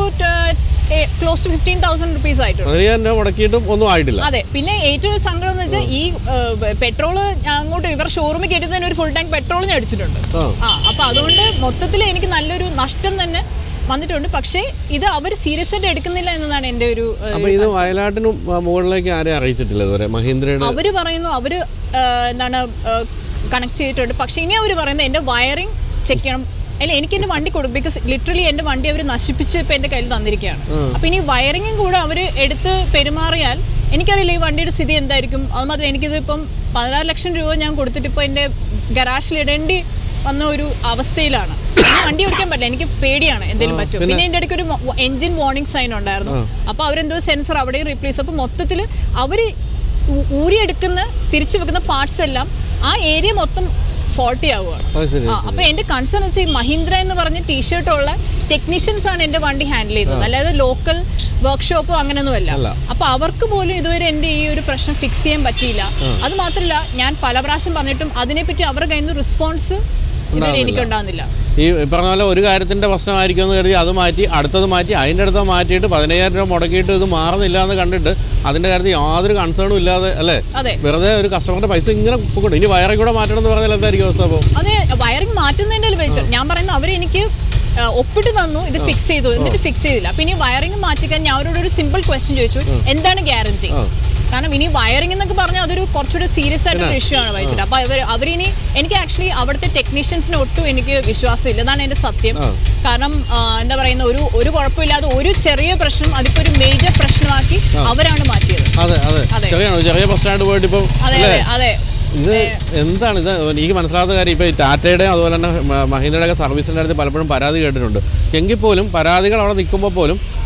close to fifteen thousand rupees ആയിട്ടുണ്ട് പതിനയ്യായിരം രൂപ മുടക്കിയിട്ടും ഒന്നും ആയിട്ടില്ല അതെ പിന്നെ ഏറ്റവും സങ്കടം എന്ന് വെച്ചാൽ ഈ പെട്രോൾ അങ്ങോട്ട് ഇവർ ഷോറൂമിൽ കയറ്റുന്നതിന് ഒരു ഫുൾ ടാങ്ക് പെട്രോൾ ഞാൻ അടിച്ചിട്ടുണ്ട് ആ. ആ അപ്പൊ അതുകൊണ്ട് മൊത്തത്തിൽ എനിക്ക് നല്ലൊരു നഷ്ടം തന്നെ വന്നിട്ടുണ്ട് പക്ഷേ ഇത് അവർ സീരിയസ് ആയിട്ട് എടുക്കുന്നില്ല എന്നതാണ് എന്റെ ഒരു ഏഹ്, അപ്പൊ ഇത് വയനാട്ടിന് മുകളിലേക്ക് ആരെയും അറിയിച്ചിട്ടില്ല ഇതുവരെ മഹീന്ദ്രയുടെ അവര് പറയുന്നു അവര് ഏഹ്, എന്താണ് കണക്ട് ചെയ്തിട്ടുണ്ട് പക്ഷെ ഇനി അവര് പറയുന്നത് എന്റെ വയറിംഗ് ചെക്ക് ചെയ്യണം അല്ല എനിക്ക് എന്റെ വണ്ടി കൊടുക്കും ബിക്കോസ് ലിറ്ററലി എന്റെ വണ്ടി അവർ നശിപ്പിച്ച് ഇപ്പൊ എന്റെ കയ്യിൽ തന്നിരിക്കുകയാണ് അപ്പൊ ഇനി വയറിങ്ങും കൂടെ അവര് എടുത്ത് പെരുമാറിയാൽ എനിക്കറിയില്ല ഈ വണ്ടിയുടെ സ്ഥിതി എന്തായിരിക്കും അത് മാത്രമല്ല എനിക്കിത് ഇപ്പം പതിനാറ് ലക്ഷം രൂപ ഞാൻ കൊടുത്തിട്ട് ഇപ്പൊ എന്റെ ഗറാഷിൽ ഇടേണ്ടി വന്ന ഒരു അവസ്ഥയിലാണ് എനിക്ക് വണ്ടി ഓടിക്കാൻ പറ്റില്ല എനിക്ക് പേടിയാണ് എന്തെങ്കിലും പറ്റും പിന്നെ എന്റെ ഇടയ്ക്ക് ഒരു എഞ്ചിൻ വാർണിംഗ് സൈൻ ഉണ്ടായിരുന്നു അപ്പൊ അവരെന്തോ സെൻസർ അവിടെയും റീപ്ലേസ് അപ്പൊ മൊത്തത്തിൽ അവര് ഊ- ഊരിയെടുക്കുന്ന തിരിച്ചു വെക്കുന്ന പാർട്സ് എല്ലാം ആ ഏരിയ മൊത്തം ഫോൾട്ടി ആവുകയാണ് അത് ശരി ആ അപ്പൊ എന്റെ കൺസേൺ വെച്ചാൽ ഈ മഹീന്ദ്ര എന്ന് പറഞ്ഞ ടീഷർട്ട് ഉള്ള ടെക്നീഷ്യൻസ് ആണ് എന്റെ വണ്ടി ഹാൻഡിൽ ചെയ്യുന്നത് അല്ലാതെ ലോക്കൽ വർക്ക്ഷോപ്പോ അങ്ങനെയൊന്നുമല്ല അല്ല. അപ്പൊ അവർക്ക് പോലും ഇതുവരെ എന്റെ ഈ ഒരു പ്രശ്നം ഫിക്സ് ചെയ്യാൻ പറ്റിയില്ല അത് മാത്രമല്ല ഞാൻ പല പ്രാവശ്യം പറഞ്ഞിട്ടും അതിനെപ്പറ്റി അവരുടെ കയ്യിൽ നിന്ന് റെസ്പോൺസ് ഇതുവരെ എനിക്ക് ഉണ്ടാകുന്നില്ല ഈ പറഞ്ഞ പോലെ ഒരു കാര്യത്തിന്റെ പ്രശ്നമായിരിക്കും എന്ന് കരുതി അത് മാറ്റി അടുത്തത് മാറ്റി അതിൻ്റെ അടുത്ത് മാറ്റിയിട്ട് പതിനയ്യായിരം രൂപ മുടക്കിയിട്ട് ഇത് മാറുന്നില്ല എന്ന് കണ്ടിട്ട് അതിന്റെ കാര്യത്തിൽ യാതൊരു കൺസേണും ഇല്ലാതെ അല്ലേ അതെ വെറുതെ ഒരു കസ്റ്റമറിന്റെ പൈസ ഇങ്ങനെ പോകട്ടെ ഇനി വയറിൽ കൂടെ മാറ്റണം എന്ന് പറഞ്ഞാൽ എന്തായിരിക്കും അവസ്ഥ അപ്പോൾ അതെ വയറിംഗ് മാറ്റുന്നതിന്റെ ഉപയോഗിച്ചു ഞാൻ പറയുന്നത് അവർ എനിക്ക് ആ, ഒപ്പിട്ട് തന്നു ഇത് ഫിക്സ് ചെയ്തു എന്നിട്ട് ഫിക്സ് ചെയ്തില്ല അപ്പൊ ഇനി വയറിംഗ് മാറ്റിക്കാൻ ഞാൻ അവരോട് ഒരു സിമ്പിൾ ക്വസ്റ്റ്യൻ ചോദിച്ചു എന്താണ് ഗ്യാരണ്ടി കാരണം ഇനി വയറിംഗ് എന്നൊക്കെ പറഞ്ഞാൽ അതൊരു കുറച്ചുകൂടെ സീരിയസ് ആയിട്ടുള്ള ഇഷ്യൂ ആണ് വായിച്ചിട്ട് അപ്പൊ അവർ അവരിനി എനിക്ക് ആക്ച്വലി അവിടുത്തെ ടെക്നീഷ്യൻസിന് ഒട്ടും എനിക്ക് വിശ്വാസമില്ല എന്നാണ് എന്റെ സത്യം കാരണം ആ, എന്താ പറയുന്ന ഒരു ഒരു കുഴപ്പമില്ലാതെ ഒരു ചെറിയ പ്രശ്നം അതിപ്പോ ഒരു മേജർ പ്രശ്നമാക്കി അവരാണ് മാറ്റിയത് അതെ അതെ അതെ. ചെറിയ ചെറിയ പ്രശ്നമായിട്ട് പോയിട്ട് ഇപ്പം അതെ അല്ലേ അതെ അതെ ഇത് എന്താണ് ഇത് എനിക്ക് മനസ്സിലാത്ത കാര്യം ഇപ്പോൾ ഈ ടാറ്റയുടെയും അതുപോലെ തന്നെ മ- മഹീന്ദ്രയുടെ ഒക്കെ സർവീസിൻ്റെ അടുത്ത് പലപ്പോഴും പരാതി കേട്ടിട്ടുണ്ട് എങ്കിൽ പോലും പരാതികൾ അവിടെ നിൽക്കുമ്പോൾ പോലും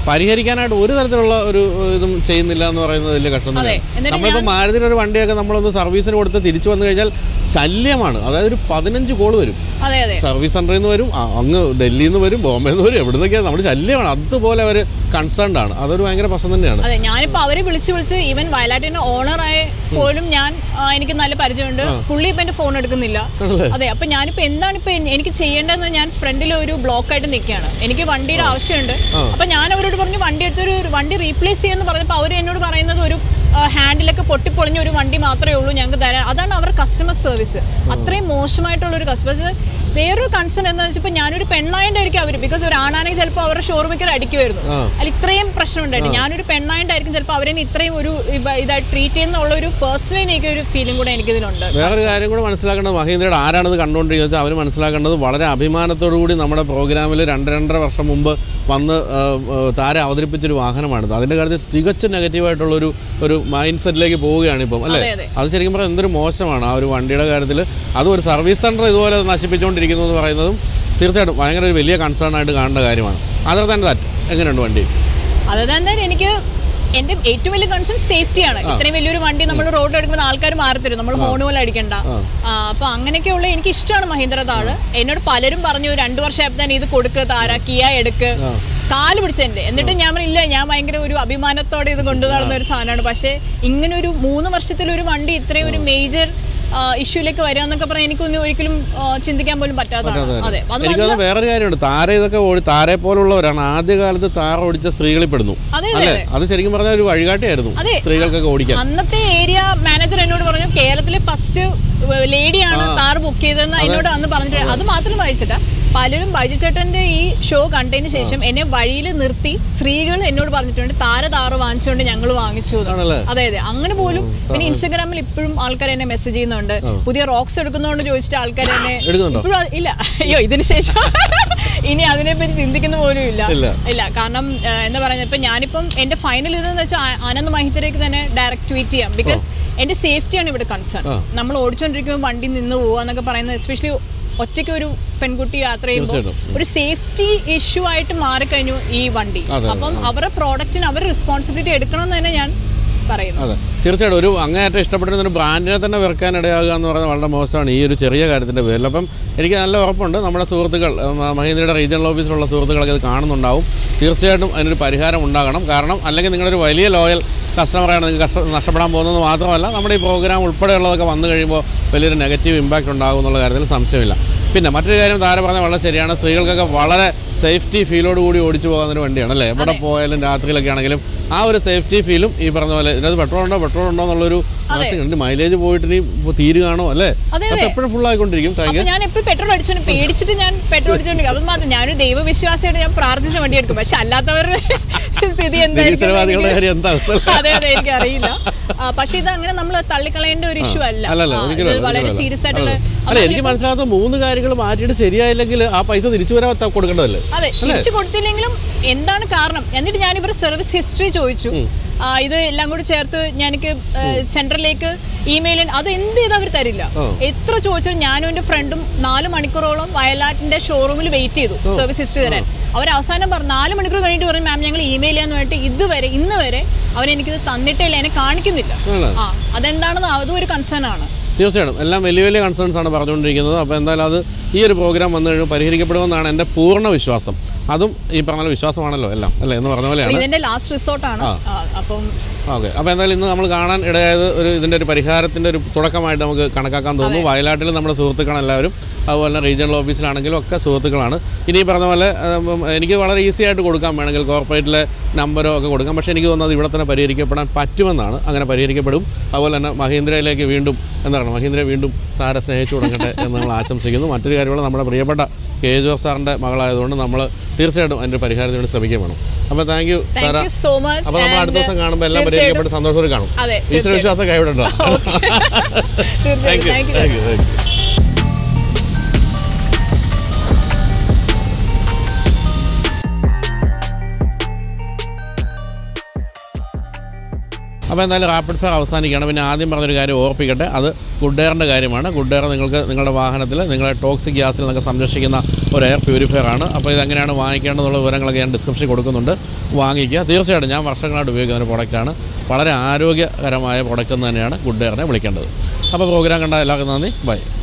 പരിഹരിക്കാനായിട്ട് ഒരു തരത്തിലുള്ള ഒരു ഇതും ചെയ്യുന്നില്ല എന്ന് പറയുന്നത് വലിയ കഷ്ടം അതെ. തന്നെയാണ് എന്നിട്ട് നമ്മളിപ്പോൾ മാരുതിയുടെ ഒരു വണ്ടിയൊക്കെ നമ്മളൊന്ന് സർവീസിന് കൊടുത്ത് തിരിച്ചു വന്നു കഴിഞ്ഞാൽ ശല്യമാണ് അതായത് ഒരു പതിനഞ്ച് കോള് വരും അതെ അതെ സർവീസ് സെന്ററിൽ നിന്ന് വരും ആ, അങ്ങ് ഡൽഹിയിൽ നിന്ന് വരും ബോംബെയിൽ നിന്ന് വരും എവിടെ നിന്നൊക്കെയാണ് നമ്മുടെ ശല്യമാണ് അതുപോലെ അവർ കൺസേൺഡ് ആണ് അതൊരു ഭയങ്കര പ്രശ്നം തന്നെയാണ് അതെ ഞാനിപ്പോ അവരെ വിളിച്ച് വിളിച്ച് ഈവൻ വയലാറ്റിന്റെ ഓണർ ആയ പോലും ഞാൻ ആ, എനിക്ക് നല്ല പരിചയമുണ്ട് പുള്ളി ഇപ്പൊ എന്റെ ഫോൺ എടുക്കുന്നില്ല അതെ അപ്പൊ ഞാനിപ്പോ എന്താണ് ഇപ്പൊ എൻ- എനിക്ക് ചെയ്യേണ്ടതെന്ന് ഞാൻ ഫ്രണ്ടിൽ ഒരു ബ്ലോക്ക് ആയിട്ട് നിൽക്കുകയാണ് എനിക്ക് വണ്ടിയുടെ ആവശ്യമുണ്ട് അപ്പൊ ഞാൻ അവരോട് പറഞ്ഞു വണ്ടി എടുത്തൊരു ഒരു വണ്ടി റീപ്ലേസ് ചെയ്യുമെന്ന് പറഞ്ഞപ്പോൾ അവർ എന്നോട് പറയുന്നത് ഒരു ഹാൻഡിലൊക്കെ പൊട്ടിപ്പൊളിഞ്ഞ ഒരു വണ്ടി മാത്രമേ ഉള്ളൂ ഞങ്ങൾക്ക് തരാൻ അതാണ് അവർ കസ്റ്റമർ സർവീസ് അത്രയും മോശമായിട്ടുള്ള ഒരു കസ്റ്റമർ വേറൊരു കൺസേൺ എന്താ വെച്ചപ്പോൾ ഞാനൊരു പെണ്ണായിട്ടായിരിക്കും അവർ ബിക്കോസ് ഒരു ആണാണെങ്കിൽ ചിലപ്പോൾ അവരുടെ ഷോറൂമിൽ അടിക്കുമായിരുന്നു അതിൽ ഇത്രയും പ്രശ്നം ഉണ്ടായിട്ട് ഞാനൊരു പെണ്ണായിട്ടായിരിക്കും ചിലപ്പോൾ അവരെ ഇത്രയും ഒരു ഇവ- ഇതായിട്ട് ട്രീറ്റ് ചെയ്യുന്നുള്ള ഒരു പേഴ്സണലി എനിക്ക് ഒരു ഫീലിംഗ് കൂടെ എനിക്കിതിലുണ്ട് വേറൊരു കാര്യം കൂടെ മനസ്സിലാക്കേണ്ടത് മഹീന്ദ്രയുടെ ആരാണിത് കണ്ടുകൊണ്ടിരിക്കുന്നത് വെച്ചാൽ അവർ മനസ്സിലാക്കേണ്ടത് വളരെ അഭിമാനത്തോടു കൂടി നമ്മുടെ പ്രോഗ്രാമിൽ രണ്ട് രണ്ടര വർഷം മുമ്പ് വന്ന് ആ, ആ, താരം അവതരിപ്പിച്ചൊരു വാഹനമാണിത് അതിൻ്റെ കാര്യത്തിൽ തികച്ചും നെഗറ്റീവായിട്ടുള്ളൊരു ഒരു മൈൻഡ് സെറ്റിലേക്ക് പോവുകയാണ് ഇപ്പം അല്ലേ അതെ, അതെ. അത് ശരിക്കും പറഞ്ഞാൽ എന്തൊരു മോശമാണ് ആ ഒരു വണ്ടിയുടെ കാര്യത്തിൽ അതും ഒരു സർവീസ് സെൻറ്റർ ഇതുപോലെ നശിപ്പിച്ചുകൊണ്ടിരിക്കുന്നു എന്ന് പറയുന്നതും തീർച്ചയായിട്ടും ഭയങ്കര ഒരു വലിയ കൺസേൺ ആയിട്ട് കാണേണ്ട കാര്യമാണ് അതർ തന്നെ ദാറ്റ് എങ്ങനെയുണ്ട് വണ്ടി അത് തന്നെ എനിക്ക് എന്റെ ഏറ്റവും വലിയ കൺസേൺ സേഫ്റ്റിയാണ് ഇത്രയും വലിയൊരു വണ്ടി നമ്മൾ റോഡിൽ എടുക്കുമ്പോൾ ആൾക്കാർ മാറത്തരും നമ്മൾ ഹോൺ പോലെ അടിക്കണ്ട ആ, അപ്പൊ അങ്ങനെയൊക്കെയുള്ള എനിക്ക് ഇഷ്ടമാണ് മഹീന്ദ്ര താഴ് എന്നോട് പലരും പറഞ്ഞു രണ്ടു വർഷമായപ്പോൾ തന്നെ ഇത് കൊടുക്ക് താര കിയ എടുക്ക് കാല് പിടിച്ചെന്റെ എന്നിട്ട് ഞാൻ പറഞ്ഞില്ല ഞാൻ ഭയങ്കര ഒരു അഭിമാനത്തോടെ ഇത് കൊണ്ടു നടന്ന ഒരു സാധനമാണ് പക്ഷേ ഇങ്ങനെ ഒരു മൂന്ന് വർഷത്തിൽ ഒരു വണ്ടി ഇത്രയും ഒരു മേജർ ഇഷ്യൂലേക്ക് വരിക എന്നൊക്കെ പറഞ്ഞാൽ എനിക്കൊന്നും ഒരിക്കലും ആ, ചിന്തിക്കാൻ പോലും പറ്റാത്തതാണ് അതെ അത് എനിക്ക് തോന്നുന്നു വേറൊരു കാര്യമുണ്ട് താര ഇതൊക്കെ ഓടി താരെ പോലുള്ളവരാണ് ആദ്യകാലത്ത് താര ഓടിച്ച സ്ത്രീകളിൽ പെടുന്നു അതെ, അല്ലേ അത് ശരിക്കും പറഞ്ഞാൽ ഒരു വഴികാട്ടിയായിരുന്നു അതെ. സ്ത്രീകൾക്കൊക്കെ ഓടിക്കാൻ അന്നത്തെ ഏരിയ മാനേജർ എന്നോട് പറഞ്ഞു കേരളത്തിലെ ഫസ്റ്റ് ലേഡിയാണ് കാർ ബുക്ക് ചെയ്തതെന്ന് എന്നോട് അന്ന് പറഞ്ഞിട്ട് അത് മാത്രം വായിച്ചിട്ടാ പലരും ബൈജു ചേട്ടന്റെ ഈ ഷോ കണ്ടതിന് ശേഷം എന്നെ വഴിയിൽ നിർത്തി സ്ത്രീകൾ എന്നോട് പറഞ്ഞിട്ടുണ്ട് താര താറ് വാങ്ങിച്ചുകൊണ്ട് ഞങ്ങൾ വാങ്ങിച്ചു എന്ന്. ആണല്ലേ? അതെ അതെ അങ്ങനെ പോലും പിന്നെ ഇൻസ്റ്റാഗ്രാമിൽ ഇപ്പോഴും ആൾക്കാർ എന്നെ മെസ്സേജ് ചെയ്യുന്നുണ്ട് പുതിയ റോക്സ് എടുക്കുന്നതുകൊണ്ട് ചോദിച്ചിട്ട് ആൾക്കാർ എന്നെ എടുക്കുന്നുണ്ടോ? ഇപ്പോഴും അത് ഇല്ല അയ്യോ ഇതിന് ശേഷം ഇനി അതിനെപ്പറ്റി ചിന്തിക്കുന്ന പോലും ഇല്ല ഇല്ല. ഇല്ല കാരണം ആ, എന്താ പറയുക ഇപ്പം ഞാനിപ്പം എൻ്റെ ഫൈനൽ ഇതെന്ന് വെച്ചാൽ ആ- ആനന്ദ് മഹിത്തിലേക്ക് തന്നെ ഡയറക്റ്റ് ട്വീറ്റ് ചെയ്യാം ബിക്കോസ് എൻ്റെ സേഫ്റ്റിയാണ് ഇവിടെ കൺസേൺ നമ്മൾ ഓടിച്ചുകൊണ്ടിരിക്കുമ്പോൾ വണ്ടി നിന്ന് പോവുക എന്നൊക്കെ പറയുന്നത് എസ്പെഷ്യലി ഒറ്റയ്ക്ക് ഒരു പെൺകുട്ടി യാത്ര ചെയ്യുമ്പോൾ തീർച്ചയായിട്ടും. ഒരു സേഫ്റ്റി ഇഷ്യൂ ആയിട്ട് മാറിക്കഴിഞ്ഞു ഈ വണ്ടി അതെ, അതെ, അപ്പം അവരുടെ പ്രോഡക്റ്റിന് അവർ റെസ്പോൺസിബിലിറ്റി എടുക്കണം എന്ന് തന്നെ ഞാൻ പറയുന്നു അതെ തീർച്ചയായിട്ടും ഒരു അങ്ങേയറ്റം ഇഷ്ടപ്പെട്ടിരുന്ന ഒരു ബ്രാൻഡിനെ തന്നെ വെറുക്കാൻ ഇടയാകുക എന്ന് പറയുന്നത് വളരെ മോശമാണ് ഈ ഒരു ചെറിയ കാര്യത്തിൻ്റെ പേരിൽ അപ്പം എനിക്ക് നല്ല ഉറപ്പുണ്ട് നമ്മുടെ സുഹൃത്തുക്കൾ ഉം, മഹീന്ദ്രയുടെ റീജിയണൽ ഓഫീസിലുള്ള സുഹൃത്തുക്കളൊക്കെ ഇത് കാണുന്നുണ്ടാവും തീർച്ചയായിട്ടും അതിനൊരു പരിഹാരം ഉണ്ടാകണം കാരണം അല്ലെങ്കിൽ നിങ്ങളൊരു വലിയ ലോയൽ കസ്റ്റമറാണ് നിങ്ങൾക്ക് കഷ്ട നഷ്ടപ്പെടാൻ പോകുന്നത് മാത്രമല്ല നമ്മുടെ ഈ പ്രോഗ്രാം ഉൾപ്പെടെയുള്ളതൊക്കെ വന്നു കഴിയുമ്പോൾ വലിയൊരു നെഗറ്റീവ് ഇമ്പാക്റ്റ് ഉണ്ടാകും എന്നുള്ള കാര്യത്തിൽ സംശയമില്ല പിന്നെ മറ്റൊരു കാര്യം താരം പറഞ്ഞാൽ വളരെ ശരിയാണ് സ്ത്രീകൾക്കൊക്കെ വളരെ സേഫ്റ്റി ഫീലോട് കൂടി ഓടിച്ചു പോകുന്നൊരു വണ്ടിയാണ് അല്ലേ എവിടെ പോയാലും രാത്രിയിലൊക്കെ ആണെങ്കിലും ആ ഒരു സേഫ്റ്റി ഫീലും ഈ പറഞ്ഞ പോലെ ഇതിനകത്ത് പെട്രോൾ ഉണ്ടോ പെട്രോൾ ഉണ്ടോ എന്നുള്ളൊരു ആശങ്കയുണ്ട് മൈലേജ് പോയിട്ട് ഇനി തീരുകയാണോ അല്ലേ അതെ, അത് എപ്പോഴും ഫുൾ ആയിക്കൊണ്ടിരിക്കും ടാങ്ക് അപ്പൊ ഞാൻ എപ്പോഴും പെട്രോൾ അടിച്ചോണ്ട് പേടിച്ചിട്ട് ഞാൻ പെട്രോൾ അടിച്ചോണ്ടിരിക്കും അത് മാത്രം ഞാനൊരു ദൈവവിശ്വാസിയായിട്ട് ഞാൻ പ്രാർത്ഥിച്ച വണ്ടി എടുക്കും പക്ഷെ അല്ലാത്തവരുടെ സ്ഥിതി നിരീശ്വരവാദികളുടെ കാര്യം എന്താകും അതെ അതെ എനിക്ക് അറിയില്ല പക്ഷെ ഇത് അങ്ങനെ നമ്മൾ തള്ളിക്കളയേണ്ട ഒരു ഇഷ്യൂ അല്ല അല്ലല്ല ആ, ഒരിക്കലും ഇത് അല്ല, വളരെ ഒരിക്കലും സീരിയസ് അല്ല. ആയിട്ടുള്ള അല്ല എനിക്ക് മനസ്സിലാകാത്ത മൂന്ന് കാര്യങ്ങൾ മാറ്റിയിട്ട് ശരിയായില്ലെങ്കിൽ ആ പൈസ തിരിച്ചു വരാൻ ത- കൊടുക്കേണ്ടതല്ലേ അതെ തിരിച്ചു കൊടുത്തില്ലെങ്കിലും എന്താണ് കാരണം എന്നിട്ട് ഞാൻ ഇവരുടെ സർവീസ് ഹിസ്റ്ററി ചോദിച്ചു ആ, ഇത് എല്ലാം കൂടി ചേർത്ത് ഞാനിക്ക് സെൻട്രലിലേക്ക് ഇമെയിൽ അത് എന്ത് ചെയ്ത് അവർ തരില്ല എത്ര ചോദിച്ചാലും ഞാനും എൻ്റെ ഫ്രണ്ടും നാല് മണിക്കൂറോളം വയലാറ്റിന്റെ ഷോറൂമിൽ വെയിറ്റ് ചെയ്തു സർവീസ് ഹിസ്റ്ററി തരാൻ അവർ അവസാനം പറഞ്ഞു നാല് മണിക്കൂർ കഴിഞ്ഞിട്ട് പറയും മാം ഞങ്ങൾ ഇമെയിൽ ചെയ്യാന്ന് പറഞ്ഞിട്ട് ഇതുവരെ ഇന്ന് വരെ അവരെനിക്കിത് തന്നിട്ടേ ഇല്ല എന്നെ കാണിക്കുന്നില്ല ആണോ? ആ അതെന്താണെന്ന് അതും ഒരു കൺസേൺ ആണ് തീർച്ചയായിട്ടും എല്ലാം വലിയ വലിയ കൺസേൺസ് ആണ് പറഞ്ഞുകൊണ്ടിരിക്കുന്നത് അപ്പോൾ എന്തായാലും അത് ഈ ഒരു പ്രോഗ്രാം വന്നു കഴിയുമ്പോൾ പരിഹരിക്കപ്പെടുമെന്നാണ് എൻ്റെ പൂർണ്ണ വിശ്വാസം അതും ഈ പറഞ്ഞ പോലെ വിശ്വാസമാണല്ലോ എല്ലാം അല്ലേ എന്ന് പറഞ്ഞ പോലെയാണ് ഇതിന്റെ ലാസ്റ്റ് റിസോർട്ടാണ് അപ്പം ഓക്കെ അപ്പോൾ എന്തായാലും ഇന്ന് നമ്മൾ കാണാൻ ഇടയായത് ഒരു ഇതിൻ്റെ ഒരു പരിഹാരത്തിൻ്റെ ഒരു തുടക്കമായിട്ട് നമുക്ക് കണക്കാക്കാൻ തോന്നുന്നു വയനാട്ടിൽ നമ്മുടെ സുഹൃത്തുക്കളെല്ലാവരും അതുപോലെ തന്നെ റീജിയണൽ ഓഫീസിലാണെങ്കിലും ഒക്കെ സുഹൃത്തുക്കളാണ് ഇനി ഈ പറഞ്ഞ പോലെ ഉം, എനിക്ക് വളരെ ഈസി ആയിട്ട് കൊടുക്കാം വേണമെങ്കിൽ കോർപ്പറേറ്റിലെ നമ്പരോ ഒക്കെ കൊടുക്കാം പക്ഷേ എനിക്ക് തോന്നുന്നത് ഇവിടെ തന്നെ പരിഹരിക്കപ്പെടാൻ പറ്റുമെന്നാണ് അങ്ങനെ പരിഹരിക്കപ്പെടും അതുപോലെ തന്നെ മഹീന്ദ്രയിലേക്ക് വീണ്ടും എന്താണ് മഹീന്ദ്ര വീണ്ടും താര സ്നേഹിച്ചു തുടങ്ങട്ടെ എന്ന് നമ്മൾ ആശംസിക്കുന്നു മറ്റൊരു കാര്യമുള്ള നമ്മുടെ പ്രിയപ്പെട്ട കെ ജോസ് സാറിൻ്റെ മകളായതുകൊണ്ട് നമ്മൾ തീർച്ചയായിട്ടും അതിൻ്റെ പരിഹാരത്തിന് വേണ്ടി ശ്രമിക്കുകയും വേണം അപ്പോൾ thank you thank Thara you so much അപ്പോൾ നമ്മൾ അടുത്ത ദിവസം കാണുമ്പോൾ എല്ലാം പരിഹരിക്കപ്പെട്ട് സന്തോഷത്തോടെ കാണും അതെ, ഈശ്വര വിശ്വാസം കൈവിടണ്ട thank you thank you thank you thank you അപ്പോൾ അപ്പോൾ എന്തായാലും റാപ്പിഡ് ഫയർ അവസാനിക്കുകയാണ് പിന്നെ ആദ്യം പറഞ്ഞൊരു കാര്യം ഓർപ്പിക്കട്ടെ അത് ഗുഡ് എയറിൻ്റെ കാര്യമാണ് ഗുഡ് എയർ നിങ്ങൾക്ക് നിങ്ങളുടെ വാഹനത്തിൽ നിങ്ങളെ ടോക്സിക് ഗ്യാസിൽ നിന്നൊക്കെ സംരക്ഷിക്കുന്ന ഒരു എയർ പ്യൂരിഫയർ ആണ് അപ്പോൾ ഇതെങ്ങനെയാണ് വാങ്ങിക്കേണ്ടതെന്നുള്ള വിവരങ്ങളൊക്കെ ഞാൻ ഡിസ്ക്രിപ്ഷനിൽ കൊടുക്കുന്നുണ്ട് വാങ്ങിക്കുക തീർച്ചയായിട്ടും ഞാൻ വർഷങ്ങളായിട്ട് ഉപയോഗിക്കുന്ന ഒരു പ്രോഡക്റ്റാണ് വളരെ ആരോഗ്യകരമായ പ്രോഡക്റ്റ് എന്ന് തന്നെയാണ് ഗുഡ് എയറിനെ വിളിക്കേണ്ടത് അപ്പോൾ പ്രോഗ്രാം കണ്ട എല്ലാവർക്കും നന്ദി ബൈ